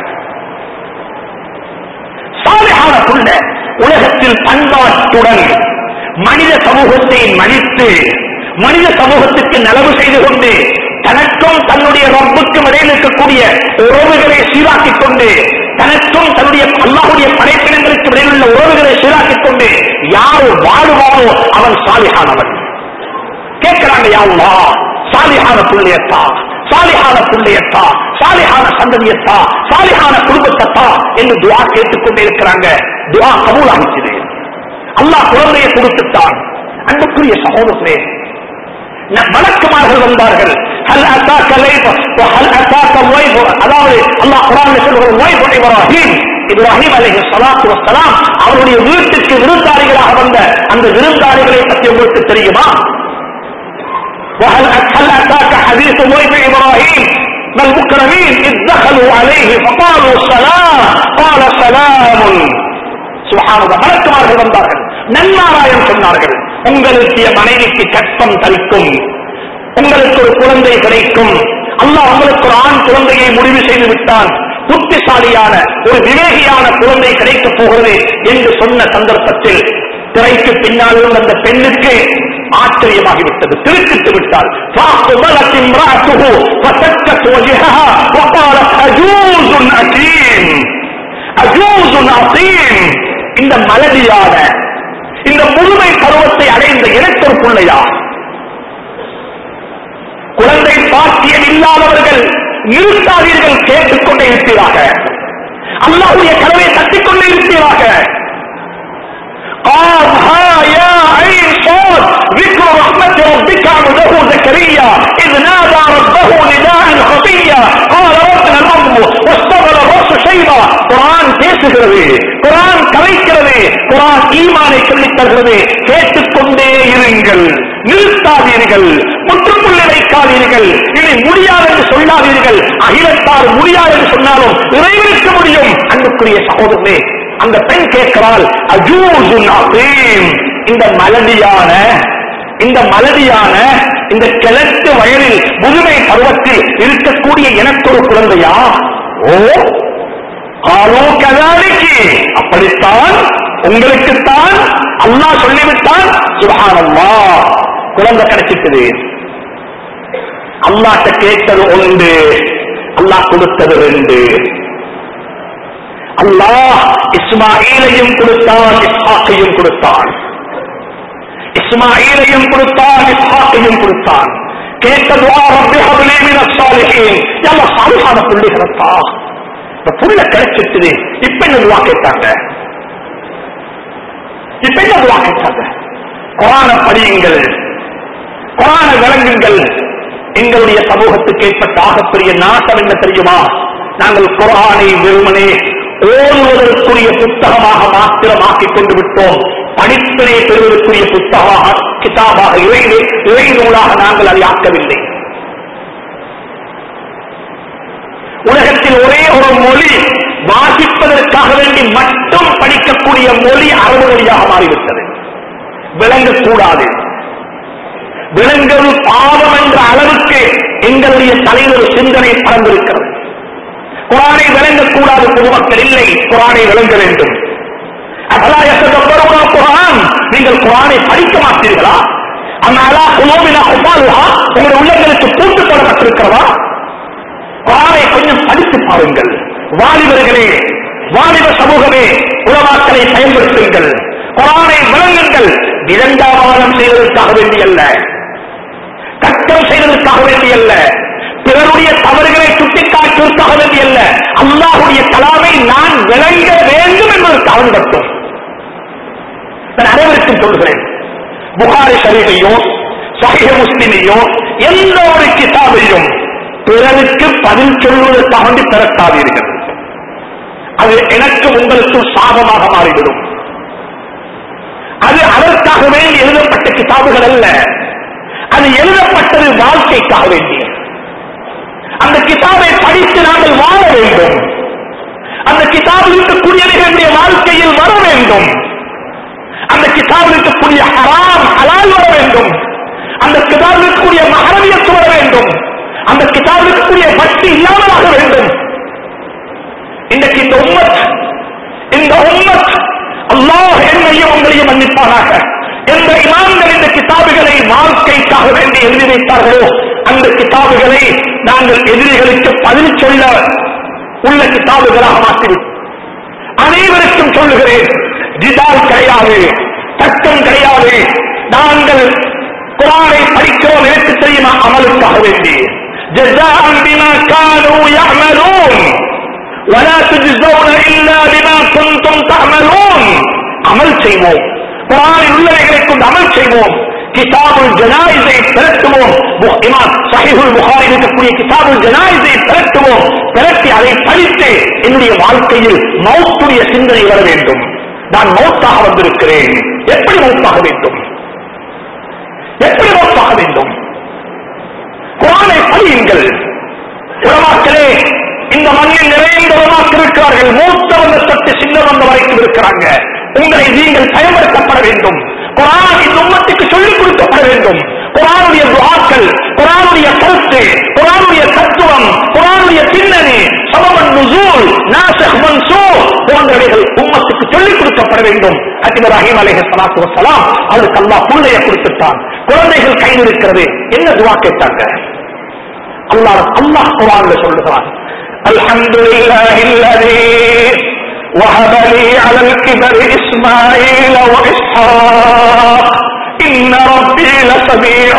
சாலிஹான புள்ள உலகத்தில் பண்பாட்டுடன் மனித சமூகத்தை மதித்து மனித சமூகத்துக்கு நலவு செய்து கொண்டு தனக்கும் தன்னுடைய ரப்புக்கும் இடையில் இருக்கக்கூடிய உறவுகளை சீராக்கிக் கொண்டு தனக்கும் தன்னுடைய அல்லாஹுடைய படைப்பினங்களுக்கு இடையில் உள்ள உறவுகளை சீராக்கிக் கொண்டு யார் வாழுவானோ அவன் சாலிஹானவன் கேட்கிறாங்க யாருலா சாலிஹான புள்ளையத்தா சாலிஹான புள்ளையத்தா சாலிஹான சந்ததியத்தா சாலிஹான குடும்பத்தத்தா என்று துவா கேட்டுக்கொண்டே இருக்கிறாங்க துவா கபூல் ஆகிச்சது அல்லாஹ் குழந்தையை கொடுத்துட்டான் அன்புக்குரிய சகோதரர்களே ந- மலக்குமார்கள் வந்தார்கள் ஹல் அத்தாக்க லைஃப் ஹல் அத்தாக்க லைஃப் அதாவது அல்லாஹ் குர்ஆன்ல சொல்லுகிற லைஃப் இப்ராஹிம் இப்ராஹிம் அலைஹி ஸலாத்து வஸ்ஸலாம் அவருடைய வீட்டுக்கு விருந்தாளிகளாக வந்த அந்த விருந்தாளிகளை பற்றி உங்களுக்கு தெரியுமா وهل هل أتاك حديث ضيف إبراهيم ما المكرمين إذ دخلوا عليه فقالوا سلام قال سلام சுபஹானல்லாஹ் மலக்குமார்கள் வந்தார்கள் நன்மாராயம் சொன்னார்கள் உங்களுக்கு என் மனைவிக்கு கற்பம் தரிக்கும் உங்களுக்கு ஒரு குழந்தை கிடைக்கும் அல்லாஹ் உங்களுக்கு ஒரு ஆண் குழந்தையை முடிவு செய்து விட்டான் புத்திசாலியான ஒரு விவேகியான குழந்தை கிடைக்கப் போகிறது என்று சொன்ன சந்தர்ப்பத்தில் திரைக்கு பின்னால் இருந்த அந்த பெண்ணுக்கு ஆச்சரியமாகிவிட்டது திருப்பிட்டு விட்டால் فأقبلت امرأته فسكت وجهها وقالت أجوز أكيم أجوز عظيم இந்த மலடியான இந்த முழுமை பருவத்தை அடைந்த இனத்தொரு பிள்ளையா குழந்தை பாக்கியம் இல்லாதவர்கள் நிறுத்தாதீர்கள் கேட்டுக்கொண்டே இருப்பீராக அல்லாஹ்வுடைய கதவை தட்டிக்கொண்டே இருப்பீராக قال ها يا عين صاد ذكر رحمة ربك عبده زكريا إذ نادى ربه نداء خفيا قال ربنا الأرض واستغل الرأس شيبا قرآن பேசுகிறது குரான் கலைக்கிறது குரான் ஈமானை சொல்லித் தருகிறது கேட்டுக்கொண்டே இருங்கள் நிறுத்தாதீர்கள் முற்றுப்புள்ளி வைக்காதீர்கள் இனி முடியாது என்று சொல்லாதீர்கள் அகிலத்தால் முடியாது என்று சொன்னாலும் இறைவனுக்கு முடியும் அன்புக்குரிய சகோதரனே அந்த பெண் கேட்கிறாள் அஜூசுன் அதீம் இந்த மலடியான இந்த மலடியான இந்த கிழக்கு வயலில் முதுமை பருவத்தில் இருக்கக்கூடிய எனக்கொரு குழந்தையா ஓ ஆலோ கதாலிக்கு அப்படித்தான் உங்களுக்குத்தான் அல்லாஹ் சொல்லிவிட்டான் சுபஹானல்லா குழந்தை கிடைச்சிட்டது அல்லாஹ்ட்ட கேட்டது ஒன்று அல்லாஹ் கொடுத்தது ரெண்டு அல்லாஹ் இஸ்மாயிலையும் கொடுத்தான் இஸ்ஹாக்கையும் கொடுத்தான் இஸ்மாயிலையும் கொடுத்தான் இஸ்ஹாக்கையும் கொடுத்தான் கேட்ட துஆ ரப்பி ஹப்லி மினஸ் சாலிஹீன் யல்லா சாலிஹான பிள்ளைகளப்பா இந்த புள்ள கிடைச்சிட்டுது இப்ப என்ன துவா கேட்டாங்க இப்ப என்ன துவா கேட்டாங்க குரான படியுங்கள் குரான விளங்குங்கள் எங்களுடைய சமூகத்துக்கு ஏற்பட்ட ஆகப்பெரிய நாசம் என்ன தெரியுமா நாங்கள் குரானை வெறுமனே ஓடுவதற்குரிய புத்தகமாக மாத்திரமாக்கிக் கொண்டு விட்டோம் படிப்பினை பெறுவதற்குரிய புத்தகமாக கிதாபாக இறை இறை நூலாக நாங்கள் அதை ஆக்கவில்லை உலகத்தில் ஒரே ஒரு மொழி வாசிப்பதற்காக வேண்டி மட்டும் படிக்கக்கூடிய மொழி அரபு மொழியாக மாறிவிட்டது விளங்கக்கூடாது விளங்குவது பாவம் என்ற அளவுக்கு எங்களுடைய தலைவர் சிந்தனை பறந்திருக்கிறது குரானை விளங்கக்கூடாது பொதுமக்கள் இல்லை குரானை விளங்க வேண்டும் அகலாயத்தப்படுவா குரான் நீங்கள் குரானை படிக்க மாட்டீர்களா அண்ணா குலோபினா உபாலுஹா உங்களுடைய உள்ளங்களுக்கு பூட்டு போடப்பட்டிருக்கிறதா குரானை கொஞ்சம் படித்து பாருங்கள் வாலிபர்களே வாலிப சமூகமே உலமாக்களை பயன்படுத்துங்கள் குரானை விளங்குங்கள் விலங்காவாதம் செய்வதற்காக வேண்டியல்ல கட்டம் செய்வதற்காக வேண்டியல்ல பிறருடைய தவறுகளை சுட்டிக்காட்டுவதற்காக வேண்டியல்ல அல்லாஹுடைய கலாமை நான் விளங்க வேண்டும் என்பதற்காக மட்டும் நான் அனைவருக்கும் சொல்கிறேன் புகாரி ஷரீஃபையோ சஹீஹ முஸ்லிமையோ எந்த ஒரு கிதாபையும் பிறருக்கு பதில் சொல்வதற்காக வேண்டி திரட்டாதீர்கள் அது எனக்கு உங்களுக்கும் சாபமாக மாறிவிடும் அது அதற்காக வேண்டி எழுதப்பட்ட கிதாபுகள் அல்ல அது எழுதப்பட்டது வாழ்க்கைக்காக வேண்டி அந்த கிதாபை படித்து நாங்கள் வாழ வேண்டும் அந்த கிதாபில் இருக்கக்கூடியவர்களுடைய வாழ்க்கையில் வர வேண்டும் அந்த கிதாபில் இருக்கக்கூடிய ஹராம் ஹலால் வர வேண்டும் அந்த கிதாபில் இருக்கக்கூடிய மகரவியத்து வர வேண்டும் அந்த கிதாபில் இருக்கக்கூடிய பக்தி இல்லாமலாக வேண்டும் இன்றைக்கு இந்த உம்மத் இந்த உம்மத் அல்லாஹ் என்னையும் உங்களையும் மன்னிப்பானாக எந்த இமாம்கள் இந்த கிதாபுகளை வாழ்க்கைக்காக வேண்டி எழுதி வைத்தார்களோ அந்த கிதாபுகளை நாங்கள் எதிரிகளுக்கு பதில் சொல்ல உள்ள கிதாபுகளாக மாற்றிவிட்டோம் அனைவருக்கும் சொல்லுகிறேன் ஜிதால் கிடையாது தர்க்கம் கிடையாது நாங்கள் குரானை படிக்கிறோம் எனக்கு தெரியுமா அமலுக்காக வேண்டி جزاء بما كانوا يعملون ولا تجزون إلا بما كنتم تعملون அமல் செய்வோம் குரானில் உள்ளவைகளை கொண்டு அமல் செய்வோம் கிதாபுல் ஜனாயிஸை திரட்டுவோம் பு- இமாம் சஹீஹுல் புகாரி இருக்கக்கூடிய கிதாபுல் ஜனாயிஸை திரட்டுவோம் திரட்டி அதை படித்து என்னுடைய வாழ்க்கையில் மௌத்துடைய சிந்தனை வர வேண்டும் நான் மௌத்தாக வந்திருக்கிறேன் எப்படி மௌத்தாக வேண்டும் எப்படி மௌத்தாக வேண்டும் குரானை படியுங்கள் உலமாக்களே இந்த மண்ணில் நிறைய உலமாக்கள் இருக்கிறார்கள் மூத்தவங்க தொட்டு சின்னவங்க வரைக்கும் இருக்கிறாங்க உங்களை நீங்கள் பயன்படுத்தப்பட வேண்டும் குரான் இந்த உம்மத்துக்கு சொல்லிக் கொடுக்கப்பட வேண்டும் குரானுடைய துவாக்கள் குரானுடைய கருத்து குரானுடைய தத்துவம் குரானுடைய பின்னணி சபவன் நுசூல் நாசக் மன்சூர் போன்றவைகள் உம்மத்துக்கு சொல்லிக் கொடுக்கப்பட வேண்டும் இப்ராஹிம் அலைஹி ஸலாத்து வஸலாம் அவருக்கு அல்லாஹ் புள்ளைய கொடுத்துட்டான் குழந்தைகள் கையில் இருக்கிறது என்ன துவா கேட்டாங்க அல்லாஹ் அல்லாஹ் குர்ஆன்ல சொல்லுகிறான் அல்ஹம்துலில்லாஹி அல்லதி وهب لي على الكبر إسماعيل وإسحاق إن ربي لسميع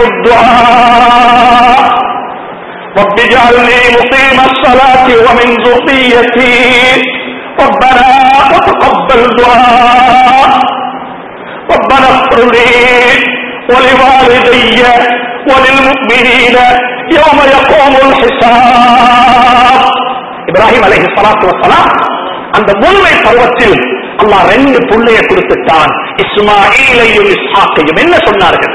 الدعاء رب اجعلني مقيم الصلاة ومن ذريتي ربنا وتقبل دعاء ربنا اغفر لي ولوالدي وللمؤمنين يوم يقوم الحساب இப்ராஹிம் அலைஹி ஸலாத்து வஸலாம் அந்த முழுமை பருவத்தில் அல்லாஹ் ரெண்டு புள்ளைய கொடுத்துட்டான் இஸ்மாயிலையும் இஸ்ஹாக்கையும் என்ன சொன்னார்கள்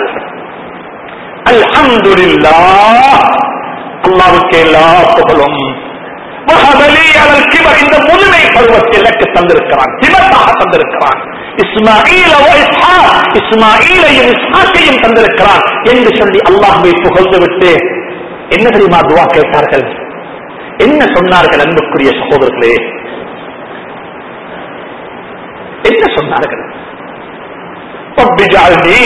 அல்ஹம்துலில்லாஹ் அல்லாஹ்வுக்கு எல்லா புகழும் வஹபலி அலல் கிபர் இந்த முழுமை பருவத்தில் எனக்கு தந்திருக்கிறான் திமத்தாக தந்திருக்கிறான் இஸ்மாயில் இஸ்மாயிலையும் இஸ்ஹாக்கையும் தந்திருக்கிறான் என்று சொல்லி அல்லாஹ்வை புகழ்ந்து விட்டு என்ன தெரியுமா துவா கேட்டார்கள் என்ன சொன்னார்கள் அன்புக்குரிய சகோதரர்களே என்ன சொன்னார்கள் رب اجعلني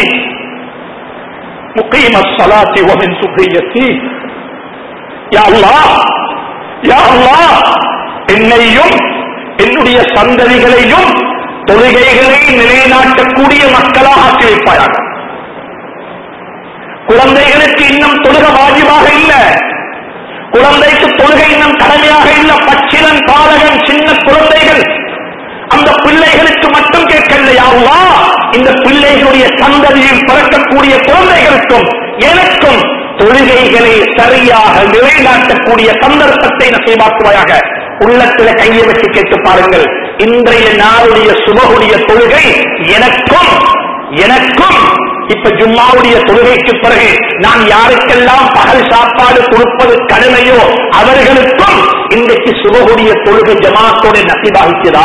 مقيم الصلاة ومن ذريتي يا الله யா அல்லாஹ் என்னையும் என்னுடைய சந்ததிகளையும் தொழுகைகளை நிலைநாட்டக்கூடிய மக்களாக ஆக்கி வைப்பாயாக குழந்தைகளுக்கு இன்னும் தொழுக வாஜிபாக இல்ல குழந்தைக்கு தொழுகை இன்னும் கடமையாக இல்ல பச்சிலன் பாலகன் சின்ன குழந்தைகள் அந்த பிள்ளைகளுக்கு மட்டும் கேட்கலையா அல்லாஹ் இந்த பிள்ளைகளுடைய சந்ததியில் பிறக்கக்கூடிய குழந்தைகளுக்கும் எனக்கும் தொழுகைகளை சரியாக நிலைநாட்டக்கூடிய சந்தர்ப்பத்தை நசைவாக்குவாயாக உள்ளத்தில் கையை வச்சு கேட்டு பாருங்கள் இன்றைய நாளுடைய சுபகுடைய தொழுகை எனக்கும் எனக்கும் இப்ப ஜும்மாவுடைய தொழுகைக்கு பிறகு நான் யாருக்கெல்லாம் பகல் சாப்பாடு கொடுப்பது கடமையோ அவர்களுக்கும் இன்றைக்கு சுபகுடைய தொழுகை ஜமாத்தோட நசிபாகிக்கிறா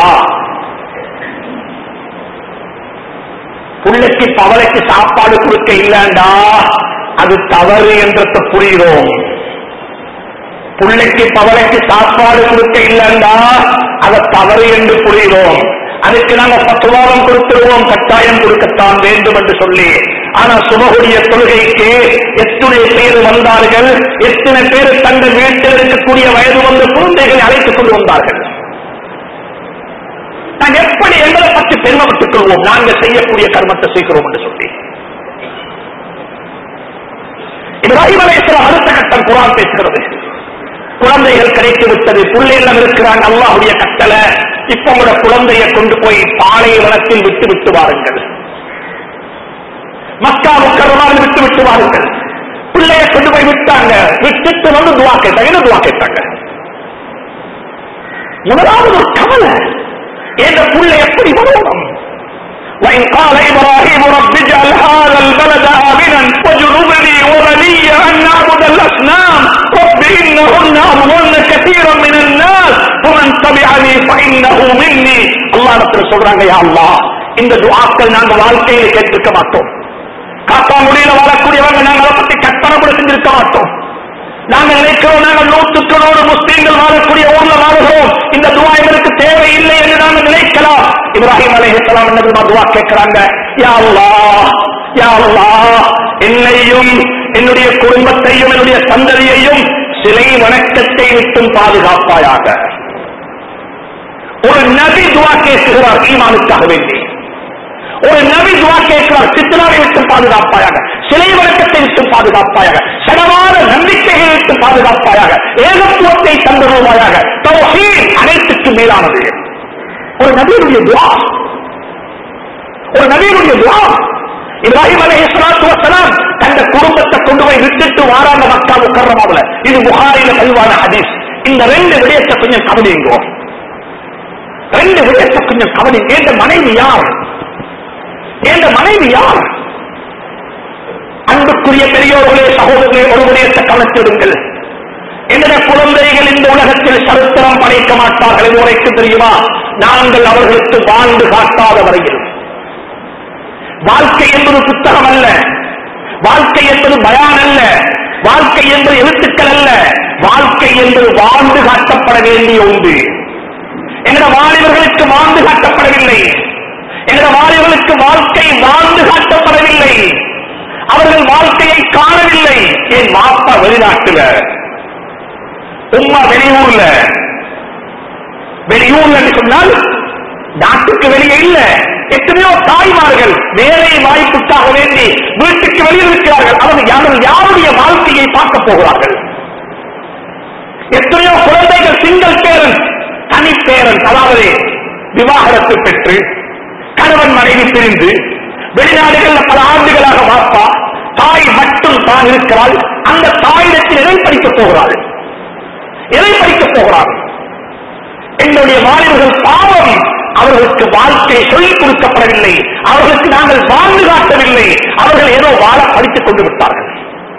புள்ளைக்கு பவளைக்கு சாப்பாடு கொடுக்க இல்லண்டா அது தவறு என்றத புரிகிறோம் புள்ளைக்கு பவளைக்கு சாப்பாடு கொடுக்க இல்லண்டா அது தவறு என்று புரிகிறோம் அதுக்கு நாங்க பத்துவாதம் கொடுத்துருவோம் கட்டாயம் கொடுக்கத்தான் வேண்டும் என்று சொல்லி ஆனா சுபகுடைய கொள்கைக்கு எத்தனை பேர் வந்தார்கள் எத்தனை பேர் தங்கள் வீட்டில் இருக்கக்கூடிய வயது வந்த குழந்தைகளை அழைத்துக் கொண்டு வந்தார்கள் நான் எப்படி எங்களை பற்றி பெருமைப்பட்டுக் கொள்வோம் நாங்கள் செய்யக்கூடிய கர்மத்தை செய்கிறோம் என்று சொல்லி இப்ராஹிம் அலைஹிஸ்ஸலாம் அடுத்த கட்டம் குரான் பேசுகிறது குழந்தைகள் கிடைத்து விட்டது பிள்ளைகள் இருக்கிறாங்க அல்லாஹ்வுடைய கட்டளை இப்ப உங்களோட குழந்தையை கொண்டு போய் பாலைவனத்தில் விட்டு விட்டு வாருங்கள் மக்கா முக்கரமாக விட்டு விட்டு வாருங்கள் பிள்ளைய கொண்டு போய் விட்டாங்க விட்டுட்டு வந்து துவா கேட்டாங்க என்ன துவா கேட்டாங்க முதலாவது ஒரு கவலை என்ற புள்ள எப்படி வரணும் وإن قال إبراهيم رب اجعل هذا البلد آمنا واجنبني وبني أن نعبد الأصنام رب إنهن أضللن كثيرا من الناس ومن تبعني فإنه مني الله رب சொல்றாங்க யா அல்லாஹ் இந்த துஆக்கள் நாங்க வாழ்க்கையில கேட்டிருக்க மாட்டோம் காத்தா முடியல வாழக்கூடியவங்க நாங்க அதை பத்தி கற்பனை கூட செஞ்சிருக்க மாட்டோம் நாங்க நினைக்கிறோம் நாங்கள் நூற்றுக்கு நூறு முஸ்லீம்கள் வாழக்கூடிய ஊர்ல வாழுகிறோம் இந்த துவா எங்களுக்கு தேவையில்லை என்று நாங்க நினைக்கலாம் இப்ராஹிம் அலைஹிஸ்ஸலாம் என்ன தெரியுமா துவா கேட்கிறாங்க யா அல்லாஹ் யா அல்லாஹ் என்னையும் என்னுடைய குடும்பத்தையும் என்னுடைய சந்ததியையும் சிலை வணக்கத்தை விட்டும் பாதுகாப்பாயாக ஒரு நபி துவா கேட்கிறார் ஈமானுக்காக வேண்டி ஒரு நபி துவா கேட்கிறார் சித்தனாவை விட்டு பாதுகாப்பாயாக சிலை வழக்கத்தை விட்டு பாதுகாப்பாயாக சடமான நம்பிக்கைகளை விட்டு பாதுகாப்பாயாக ஏகத்துவத்தை தந்தருவாயாக தௌஹீத் அனைத்துக்கும் மேலானது ஒரு நபியினுடைய துவா ஒரு நபியினுடைய துவா இப்ராஹிம் அலைஹிஸ்ஸலாத்து வஸலாம் தந்த குடும்பத்தை கொண்டு போய் விட்டுட்டு வாராங்க மக்கா முக்கர்ரமாவுல இது புகாரில பதிவான ஹதீஸ் இந்த ரெண்டு விடயத்தை கொஞ்சம் கவனிங்கோ ரெண்டு விடயத்தை கொஞ்சம் கவனிங்க என்ற மனைவி யார் என்ற மனைவி யார் அன்புக்குரிய பெரியோர்களே சகோதரர்களே ஒரு விடயத்தை கவனித்திடுங்கள் என்னுடைய குழந்தைகள் இந்த உலகத்தில் சரித்திரம் படைக்க மாட்டார்கள் இது உரைக்கு தெரியுமா நாங்கள் அவர்களுக்கு வாழ்ந்து காட்டாத வரையில் வாழ்க்கை என்பது புத்தகம் அல்ல வாழ்க்கை என்பது பயான் அல்ல வாழ்க்கை என்பது எழுத்துக்கள் அல்ல வாழ்க்கை என்பது வாழ்ந்து காட்டப்பட வேண்டிய ஒன்று என்ற வாலிபர்களுக்கு வாழ்ந்து காட்டப்படவில்லை என்ற வாலிபர்களுக்கு வாழ்க்கை வாழ்ந்து காட்டப்படவில்லை அவர்கள் வாழ்க்கையை காணவில்லை என் மாப்பா வெளிநாட்டுல உம்மா வெளியூர்ல வெளியூர்ல என்று சொன்னால் நாட்டுக்கு வெளியே இல்ல எத்தனையோ தாய்மார்கள் வேலை வாய்ப்புக்காக வேண்டி வீட்டுக்கு வெளியில் இருக்கிறார்கள் அவர்கள் யாரும் யாருடைய வாழ்க்கையை பார்க்க போகிறார்கள் எத்தனையோ குழந்தைகள் சிங்கிள் பேரன் தனி பேரன் அதாவது விவாகரத்து பெற்று கணவன் மனைவி பிரிந்து வெளிநாடுகளில் பல ஆண்டுகளாக வாப்பா தாய் மட்டும் தான் இருக்கிறாள் அந்த தாயிடத்தில் எதை படிக்கப் போகிறாள் எதை படிக்கப் போகிறாள் எங்களுடைய வாலிபர்கள் பாவம் அவர்களுக்கு வாழ்க்கை சொல்லிக் கொடுக்கப்படவில்லை அவர்களுக்கு நாங்கள் வாழ்ந்து காட்டவில்லை அவர்கள் ஏதோ வாழ படித்துக் கொண்டு விட்டார்கள்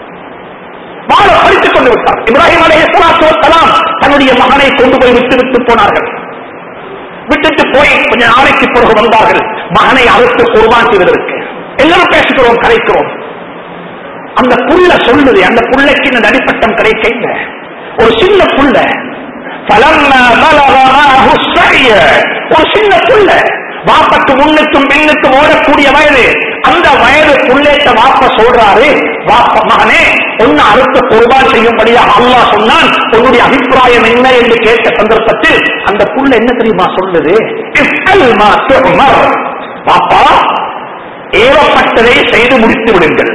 வாழ படித்துக் கொண்டு விட்டார் இப்ராஹிம் அலைஹிஸ்ஸலாம் தன்னுடைய மகனை கொண்டு போய் விட்டு விட்டு போனார்கள் விட்டுட்டு போய் கொஞ்ச நாளைக்கு பிறகு வந்தார்கள் மகனை அறுத்து குர்பான் செய்வதற்கு எல்லாரும் பேசுகிறோம் கரைக்கிறோம் அந்த புள்ள சொல்லுது அந்த புள்ளைக்கு இந்த நடிப்பட்டம் கிடைக்க இல்லை ஒரு சின்ன புள்ள فلما بلغ معه السعي ஒரு சின்ன புள்ள வாப்பக்கு முன்னுக்கும் பின்னுக்கும் ஓடக்கூடிய வயது அந்த வயது புள்ளேட்ட வாப்ப சொல்றாரு வாப்ப மகனே ஒன்னு அறுத்து குர்பான் செய்யும்படியாக அல்லாஹ் சொன்னான் உன்னுடைய அபிப்பிராயம் என்ன என்று கேட்ட சந்தர்ப்பத்தில் அந்த புள்ள என்ன தெரியுமா சொல்லுது இஃப்அல் மா துஅமர். பாப்பா ஏவப்பட்டதை செய்து முடித்து விடுங்கள்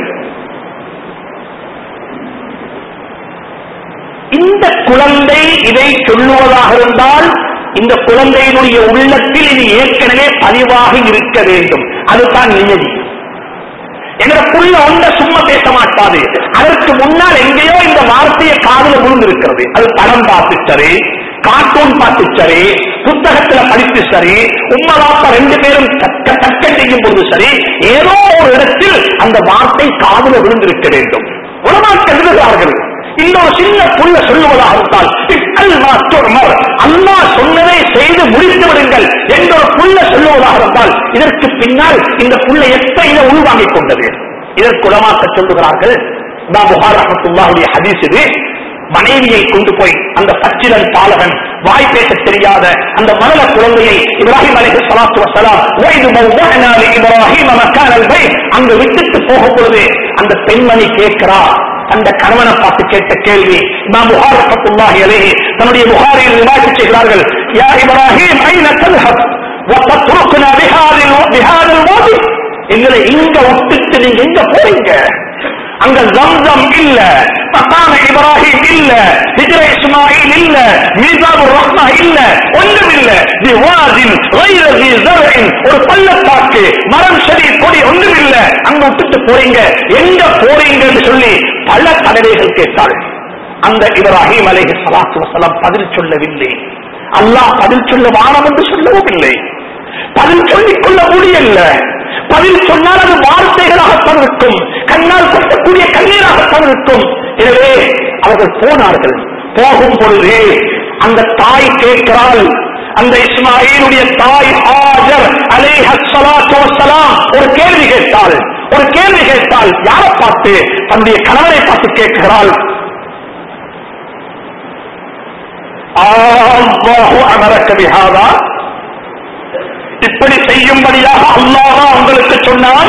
இந்த குழந்தை இதை சொல்லுவதாக இருந்தால் இந்த குழந்தையினுடைய உள்ளத்தில் இது ஏற்கனவே பதிவாகி இருக்க வேண்டும் அதுதான் நியதி என்ற புள்ள ஒன்ற சும்மா பேச மாட்டாது அதற்கு முன்னால் எங்கேயோ இந்த வார்த்தையை காதுல விழுந்திருக்கிறது அது படம் பார்த்து சரி கார்ட்டூன் பார்த்து சரி புத்தகத்துல படித்து சரி உம்மலாப்பா ரெண்டு பேரும் கற்க கற்க செய்யும் போது சரி ஏதோ ஒரு இடத்தில் அந்த வார்த்தை காதுல விழுந்திருக்க வேண்டும் உலமாக்கள் எழுதுகிறார்கள் இந்த ஒரு சின்ன புள்ள சொல்லுவதாக இருந்தால் "இஃஅல் மா துஅமர்." அல்லாஹ் சொன்னதை செய்து முடித்து விடுங்கள் என்ற ஒரு புள்ள சொல்லுவதாக இருந்தால் இதற்கு பின்னால் இந்த புள்ள எப்ப இதை உள்வாங்கிக் கொண்டது இதற்கு உலமாக்கள் சொல்லுகிறார்கள் இமாம் புகார் ரஹ்மத்துல்லாஹுடைய ஹதீஸ் இது மனைவியை கொண்டு போய் அந்த பச்சிலன் பாலகன் வாய் பேச தெரியாத அந்த மணல குழந்தையை இப்ராஹிம் அலைஹி ஸலாத்து வஸலாம் வைது மௌதஅனா லி இப்ராஹிம் மக்கான பைத் அங்க விட்டுட்டு போகும் பொழுது அந்த பெண்மணி கேட்கிறா அந்த கணவனை பார்த்து கேட்ட கேள்வி இமாம் புகார் ரஹ்மத்துல்லாஹி அலைஹி தன்னுடைய புகாரில் ரிவாயத் செய்கிறார்கள் யா இப்ராஹிம் ஐன தல்ஹப் وتتركنا بهذا بهذا الوادي எங்களை இங்க விட்டுட்டு நீங்க எங்க போறீங்க அங்க ஜம்சம் இல்ல மக்கான இப்ராஹிம் இல்ல ஹிஜ்ர இஸ்மாயில் இல்ல மீசாபுர் ரஹ்மா இல்ல ஒன்றும் இல்ல திவாதின் غير ذي زرع ஒரு பள்ளத்தாக்கு மரம் செடி கொடி ஒன்றும் இல்ல அங்க விட்டுட்டு போறீங்க எங்க போறீங்கன்னு சொல்லி பல தடவைகள் கேட்டாள் அந்த இப்ராஹிம் அலைஹி ஸலாத்து வஸலாம் பதில் சொல்லவில்லை அல்லாஹ் பதில் சொல்ல வானம் என்று சொல்லவும் இல்லை பதில் சொல்லிக் கொள்ள முடியல பதில் சொன்னால் அது வார்த்தைகளாகத்தான் இருக்கும் கண்ணால் கொட்டக்கூடிய கண்ணீராகத்தான் இருக்கும் எனவே அவர்கள் போனார்கள் போகும் பொழுது அந்த தாய் கேட்கிறாள் அந்த இஸ்மாயிலுடைய தாய் ஆஜர் அலேஹ ஸலாத்து வஸ்ஸலாம் ஒரு கேள்வி கேட்டாள் ஒரு கேள்வி கேட்டால் யாரை பார்த்து தன்னுடைய கணவரை பார்த்து கேட்கிறாள் அல்லாஹு அமரக்க பிஹாதா இப்படி செய்யும்படியாக அல்லாஹா உங்களுக்கு சொன்னான்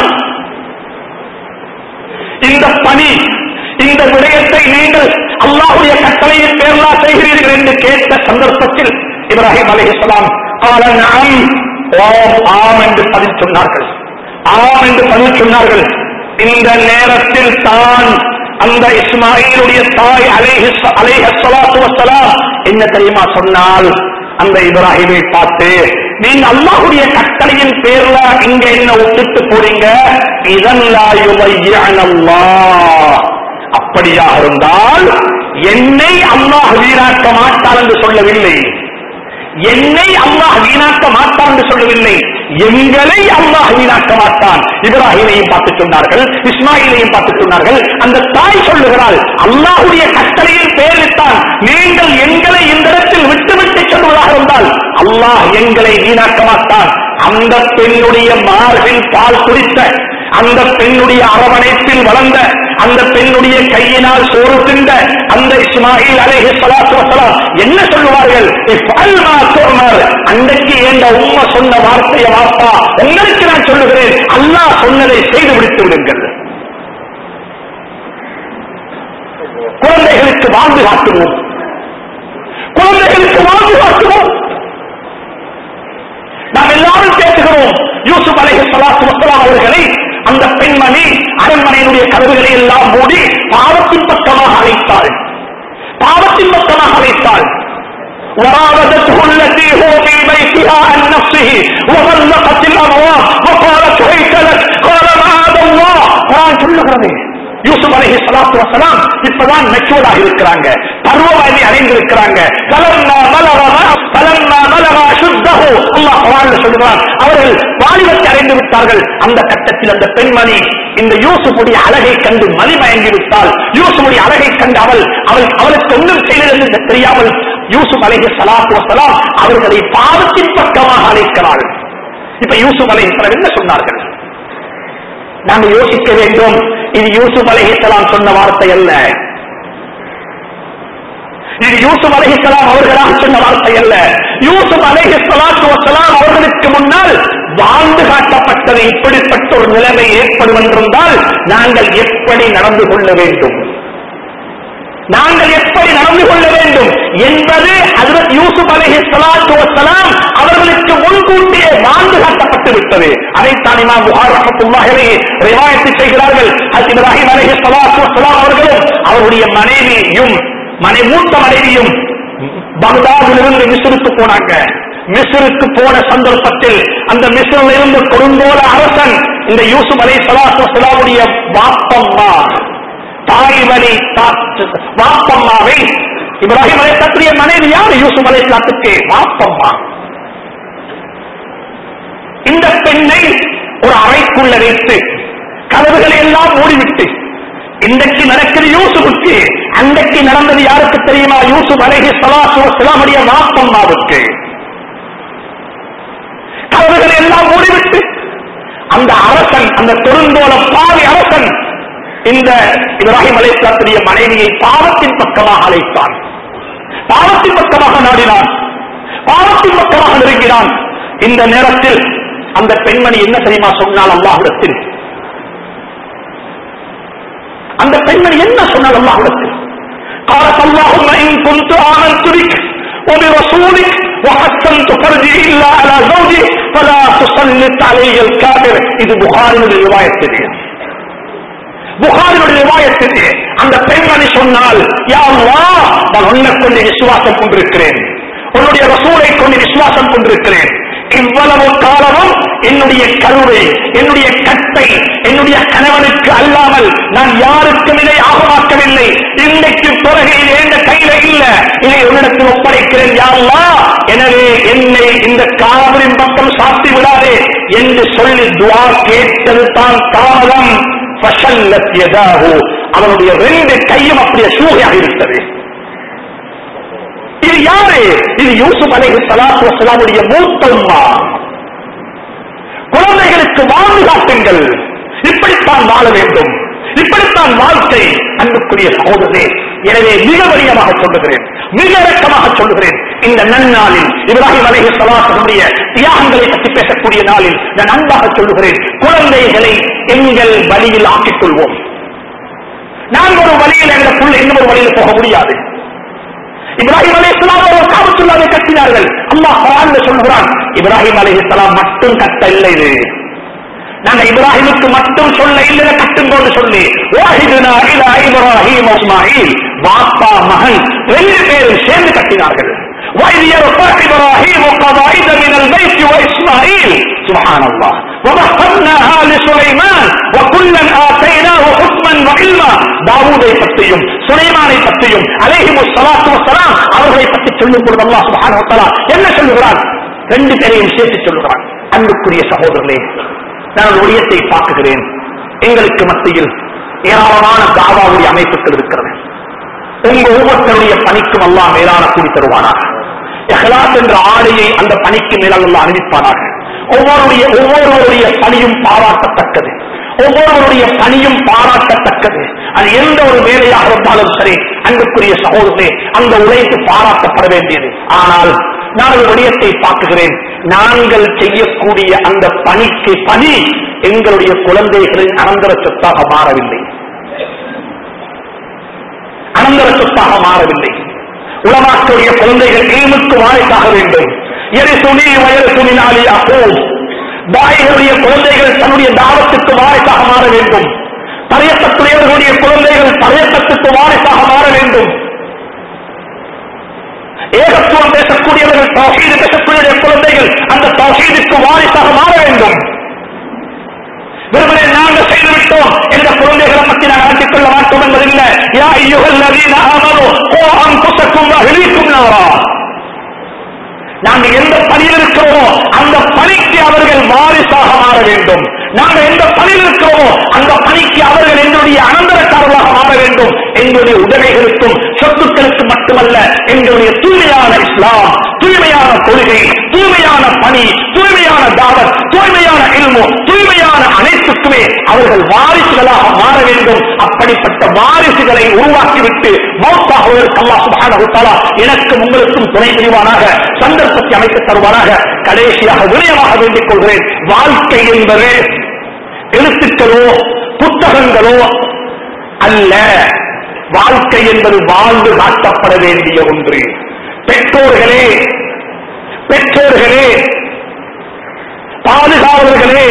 இந்த பணி இந்த விடயத்தை நீங்கள் அல்லாஹுடைய கட்டளையின் பேர்லா செய்கிறீர்கள் என்று கேட்ட சந்தர்ப்பத்தில் இப்ராஹிம் அலைஹிஸ்ஸலாம் கால நாம் ஓம் ஆம் என்று பதில் சொன்னார்கள் ஆம் என்று பதில் சொன்னார்கள் இந்த நேரத்தில் தான் அந்த இஸ்மாயிலுடைய தாய் அலைஹி அலைஹ ஸலாத்து வஸ்ஸலாம் என்ன தெரியுமா சொன்னால் அந்த இப்ராஹிமை பார்த்து நீங்க அல்லாஹ்வுடைய கட்டளையின் பேர்ல இங்க என்ன விட்டுட்டு போறீங்க இதல்லா யுபையனல்லாஹ் அப்படியாக இருந்தால் என்னை அல்லாஹ் வீணாக்க மாட்டான் என்று சொல்லவில்லை என்னை அல்லாஹ் வீணாக்க மாட்டான் என்று சொல்லவில்லை எங்களை அல்லாஹ் வீணாக்க மாட்டான் இப்ராஹிமையும் பார்த்து சொன்னார்கள் இஸ்மாயிலையும் பார்த்து சொன்னார்கள் அந்த தாய் சொல்லுகிறாள் அல்லாஹுடைய கட்டளையில் பேரிட்டான் நீங்கள் எங்களை இந்த இடத்தில் விட்டுவிட்டு சொல்வதாக இருந்தால் அல்லாஹ் எங்களை வீணாக்க மாட்டான் அந்த பெண்ணுடைய மார்பில் பால் குடித்த அந்த பெண்ணுடைய அரவணைப்பில் வளர்ந்த அந்த பெண்ணுடைய கையினால் சோறு தின்ற அந்த இஸ்மாயில் அலைஹி ஸலாத்து வஸலாம் என்ன சொல்லுவார்கள் இஃபல் மா துஅமர் அன்றைக்கு என்ற உம்மை சொன்ன வார்த்தையை வாப்பா உங்களுக்கு நான் சொல்லுகிறேன் அல்லாஹ் சொன்னதை செய்து முடித்து விடுங்கள் குழந்தைகளுக்கு வாழ்ந்து காட்டுவோம் குழந்தைகளுக்கு வாழ்ந்து காட்டுவோம் நாம் எல்லாரும் பேசுகிறோம் யூசுப் அலைஹி ஸலாத்து வஸலாம் அவர்களை அந்த பெண்மணி அரண்மனையினுடைய கதவுகளை எல்லாம் மூடி பாவத்தின் பக்கமாக அழைத்தாள் பாவத்தின் பக்கமாக அழைத்தாள் وراودته التي هو في بيتها عن نفسه وغلقت الابواب وقالت هيت لك قال معاذ الله قرآن சொல்லுகிறது யூசுப் அலைஹி ஸலாத்து வஸலாம் இப்பதான் மெச்சூர்டாக இருக்கிறாங்க பருவ வயதை அடைந்திருக்கிறாங்க கலன்னா மலரமா கலன்னா மலரா சுத்தஹு அல்லாஹ் குர்ஆன்ல சொல்கிறான் அவர்கள் வாலிபத்தை அடைந்து விட்டார்கள் அந்த கட்டத்தில் அந்த பெண்மணி இந்த யூசுஃபுடைய அழகை கண்டு மதிமயங்கி விட்டால் யூசுஃபுடைய அழகை கண்டு அவள் அவள் அவளுக்கு ஒன்றும் செய்தது என்று தெரியாமல் யூசுப் அலைஹி ஸலாத்து வஸலாம் அவர்களை பாவத்தின் பக்கமாக அழைக்கிறாள் இப்ப யூசுப் அலைஹி ஸலாம் என்ன சொன்னார்கள் நாங்கள் யோசிக்க வேண்டும் இது யூசுப் அலைஹிஸ்ஸலாம் சொன்ன வார்த்தை அல்ல இது யூசுப் அலைஹிஸ்ஸலாம் அவர்களாக சொன்ன வார்த்தை அல்ல யூசுப் அலைஹிஸ்ஸலாத்து வஸ்ஸலாம் அவர்களுக்கு முன்னால் வாழ்ந்து காட்டப்பட்டது இப்படிப்பட்ட ஒரு நிலைமை ஏற்படும் என்றிருந்தால் நாங்கள் எப்படி நடந்து கொள்ள வேண்டும் நாங்கள் எப்படி நடந்து கொள்ள வேண்டும் என்பது ஹஜ்ரத் யூசுப் அலைஹி ஸலாத்து வஸ்ஸலாம் அவர்களுக்கு முன்கூட்டியே வாழ்ந்து காட்டப்பட்டு விட்டது அதைத்தான் இமாம் புகார் ரஹ்மத்துல்லாஹி அலைஹி ரிவாயத்து செய்கிறார்கள் ஹஜ் இப்ராஹிம் அலைஹி ஸலாத்து வஸ்ஸலாம் அவர்களும் அவருடைய மனைவியும் மனை மூத்த மனைவியும் பக்தாதிலிருந்து மிஸ்ருக்கு போனாங்க மிஸ்ருக்கு போன சந்தர்ப்பத்தில் அந்த மிஸ்ரில் இருந்து கொடுங்கோல அரசன் இந்த யூசுப் அலை சலாத்து வஸ்ஸலாமுடைய பாப்பம்மா தாய் வழி வாப்பம்மாவை இப்ராஹிம் அலை தத்துடைய மனைவி யார் யூசுப் அலை சாத்துக்கு வாப்பம்மா இந்த பெண்ணை ஒரு அறைக்குள்ள வைத்து கதவுகளை எல்லாம் மூடிவிட்டு இன்றைக்கு நடக்கிற யூசுஃபுக்கு அன்றைக்கு நடந்தது யாருக்கு தெரியுமா யூசுப் அலைஹி ஸலாத்து வஸலாமுடைய நாப்பம்மாவுக்கு கதவுகளை எல்லாம் மூடிவிட்டு அந்த அரசன் அந்த தொழுந்தோல பாவி அரசன் இந்த இப்ராஹிம் அலைஹிஸ்ஸலாத்துடைய மனைவியை பாவத்தின் பக்கமாக அழைத்தான் பாவத்தின் பக்கமாக நாடினான் பாவத்தின் பக்கமாக நெருங்கினான் இந்த நேரத்தில் அந்த பெண்மணி என்ன தெரியுமா சொன்னால் அல்லாஹ்விடத்தில் அந்த பெண்மணி என்ன சொன்னால் அல்லாஹ்விடத்தில் قالت اللهم إن كنت آمنت بك وبرسولك وحسنت فرجي إلا على زوجي فلا تسلط علي الكافر இது புகாரினுடைய ரிவாயத்திலே புகாரினுடைய ரிவாயத்திலே அந்த பெண்மணி சொன்னால் யா அல்லாஹ் நான் உன்னை கொண்டு விசுவாசம் கொண்டிருக்கிறேன் உன்னுடைய ரசூலை கொண்டு விசுவாசம் கொண்டிருக்கிறேன் இவ்வளவு காலமும் என்னுடைய கருவை என்னுடைய கட்டை என்னுடைய கணவனுக்கு அல்லாமல் நான் யாருக்கும் இதை ஆகமாக்கவில்லை இன்றைக்கு பிறகு இது எந்த கையில இல்ல இதை உன்னிடத்தில் ஒப்படைக்கிறேன் யாருலா எனவே என்னை இந்த காவலின் பக்கம் சாத்தி விடாதே என்று சொல்லி துவா கேட்டது தான் தாமதம் ஃபஷல்லத் யதாஹு. அவனுடைய ரெண்டு கையும் அப்படியே சூகையாக இருக்கிறது இது யாரு இது யூசுப் அலைஹி ஸலாத்து வஸலாமுடைய மூத்த உம்மா குழந்தைகளுக்கு வாழ்ந்து காட்டுங்கள் இப்படித்தான் வாழ வேண்டும் இப்படித்தான் வாழ்க்கை அன்புக்குரிய சகோதரனே எனவே மிக வலியமாக சொல்லுகிறேன் மிக இறக்கமாக சொல்லுகிறேன் இந்த நன்னாளில் இப்ராஹிம் அலைஹி ஸலாத்துடைய தியாகங்களை பற்றி பேசக்கூடிய நாளில் நான் அன்பாக சொல்லுகிறேன் குழந்தைகளை எங்கள் வழியில் ஆக்கிக் கொள்வோம் நாங்கள் ஒரு வழியில் எங்களுக்குள்ள இன்னும் ஒரு வழியில் போக முடியாது இப்ராஹிம் அலைஹிஸ்ஸலாம் அவர்கள் காபத்துல்லாவை கட்டினார்கள் அல்லாஹ் குர்ஆன்ல சொல்கிறான் இப்ராஹிம் அலைஹிஸ்ஸலாம் மட்டும் கட்ட இல்லை இது நாங்க இப்ராஹிமுக்கு மட்டும் சொல்ல இல்ல கட்டும் போது சொல்லி வாஹிதுனா இலா இப்ராஹிம் இஸ்மாயில் பாப்பா மகன் ரெண்டு பேரும் சேர்ந்து கட்டினார்கள் وإذ يرفع إبراهيم قواعد من البيت وإسماعيل سبحان الله ومهدناها لسليمان وكلا آتيناه حكما وعلما தாவூதை பற்றியும் சுலைமானை பற்றியும் அலைஹிமு ஸலாத்து வஸலாம் அவர்களை பற்றி சொல்லும் பொழுது அல்லாஹ் சுப்ஹானஹு வ தஆலா என்ன சொல்லுகிறான் ரெண்டு பேரையும் சேர்த்து சொல்லுகிறான் அன்புக்குரிய சகோதரர்களே நான் ஒரு ஒளியத்தை பார்க்குகிறேன் எங்களுக்கு மத்தியில் ஏராளமான தாவாவுடைய அமைப்புகள் இருக்கிறது உங்க ஒவ்வொருத்தருடைய பணிக்கும் அல்லாஹ் மேலான கூடி தருவானாக இஹ்லாஸ் என்ற ஆடையை அந்த பணிக்கு மேலால் அல்லாஹ் அணிவிப்பானாக ஒவ்வொருடைய ஒவ்வொருவருடைய பணியும் பாராட்டத்தக்கது ஒவ்வொருவருடைய பணியும் பாராட்டத்தக்கது அது எந்த ஒரு வேலையாக இருந்தாலும் சரி அன்புக்குரிய சகோதரே அந்த உழைப்பு பாராட்டப்பட வேண்டியது ஆனால் நான் ஒரு விடயத்தை பார்க்குகிறேன் நாங்கள் செய்யக்கூடிய அந்த பணிக்கு பணி எங்களுடைய குழந்தைகளின் அனந்தர சொத்தாக மாறவில்லை அனந்தர சொத்தாக மாறவில்லை உலமாக்களுடைய குழந்தைகள் ஈமுக்கு வாழைக்காக வேண்டும் எரி துணி வயது துணினாலி அப்போ தாய்களுடைய குழந்தைகள் தன்னுடைய தாவத்துக்கு வாழைக்காக மாற வேண்டும் பழையத்தத்துடையவர்களுடைய குழந்தைகள் பழையத்தத்துக்கு வாழைக்காக மாற வேண்டும் ஏகத்துவம் பேசக்கூடியவர்கள் தௌஹீது பேசக்கூடிய குழந்தைகள் அந்த தௌஹீதுக்கு வாரிசாக மாற வேண்டும் வெறுமனே நாங்கள் செய்துவிட்டோம் என்ற குழந்தைகளை பற்றி நான் ஆக்கிக் கொள்ள மாட்டோம் என்பதில்லை யா ஐயுகள் நவீன அமலோ ஓ அங்குசக்கும் அகிலிக்கும் நாரா நாங்கள் எந்த பணியில் இருக்கிறோமோ அந்த பணிக்கு அவர்கள் வாரிசாக மாற வேண்டும் நாங்கள் எந்த பணியில் இருக்கிறோமோ அந்த பணிக்கு அவர்கள் எங்களுடைய அனந்தரக்காரர்களாக மாற வேண்டும் எங்களுடைய உதவிகளுக்கும் சொத்துக்களுக்கு மட்டுமல்ல எங்களுடைய தூய்மையான இஸ்லாம் தூய்மையான கொள்கை தூய்மையான பணி தூய்மையான தாவத் தூய்மையான இல்மு தூய்மையான அனைத்துக்குமே அவர்கள் வாரிசுகளாக மாற வேண்டும் அப்படிப்பட்ட வாரிசுகளை உருவாக்கிவிட்டு மௌத்தாகுவதற்கு அல்லாஹ் சுப்ஹானஹு தஆலா எனக்கும் உங்களுக்கும் துணை புரிவானாக சந்தர்ப்பத்தை அமைத்து தருவானாக கடைசியாக வினயமாக வேண்டிக் கொள்கிறேன் வாழ்க்கை என்பது எழுத்துக்களோ புத்தகங்களோ அல்ல வாழ்க்கை என்பது வாழ்ந்து காட்டப்பட வேண்டிய ஒன்று பெற்றோர்களே பெற்றோர்களே பாதுகாவலர்களே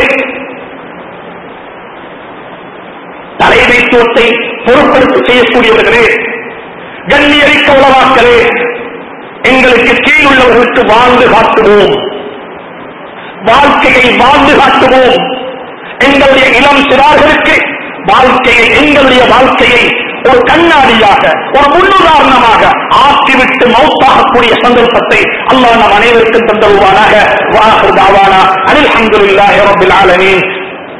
தலைமைத்துவத்தை பொறுப்பெடுத்து செய்யக்கூடியவர்களே கண்ணியரிக்க உலவாக்களே எங்களுக்கு கீழ் உள்ளவர்களுக்கு வாழ்ந்து காட்டுவோம் வாழ்க்கையை வாழ்ந்து காட்டுவோம் எங்களுடைய இளம் சிறார்களுக்கு வாழ்க்கையை எங்களுடைய வாழ்க்கையை ஒரு கண்ணாடியாக ஒரு முன்னுதாரணமாக ஆக்கிவிட்டு மௌத்தாகக்கூடிய சந்தர்ப்பத்தை அல்லாஹ் நம் அனைவருக்கும் தந்தருவானாக வாஹர் தாவானா அனில் அஹமதுல்லாஹி ரப்பில் ஆலமீன்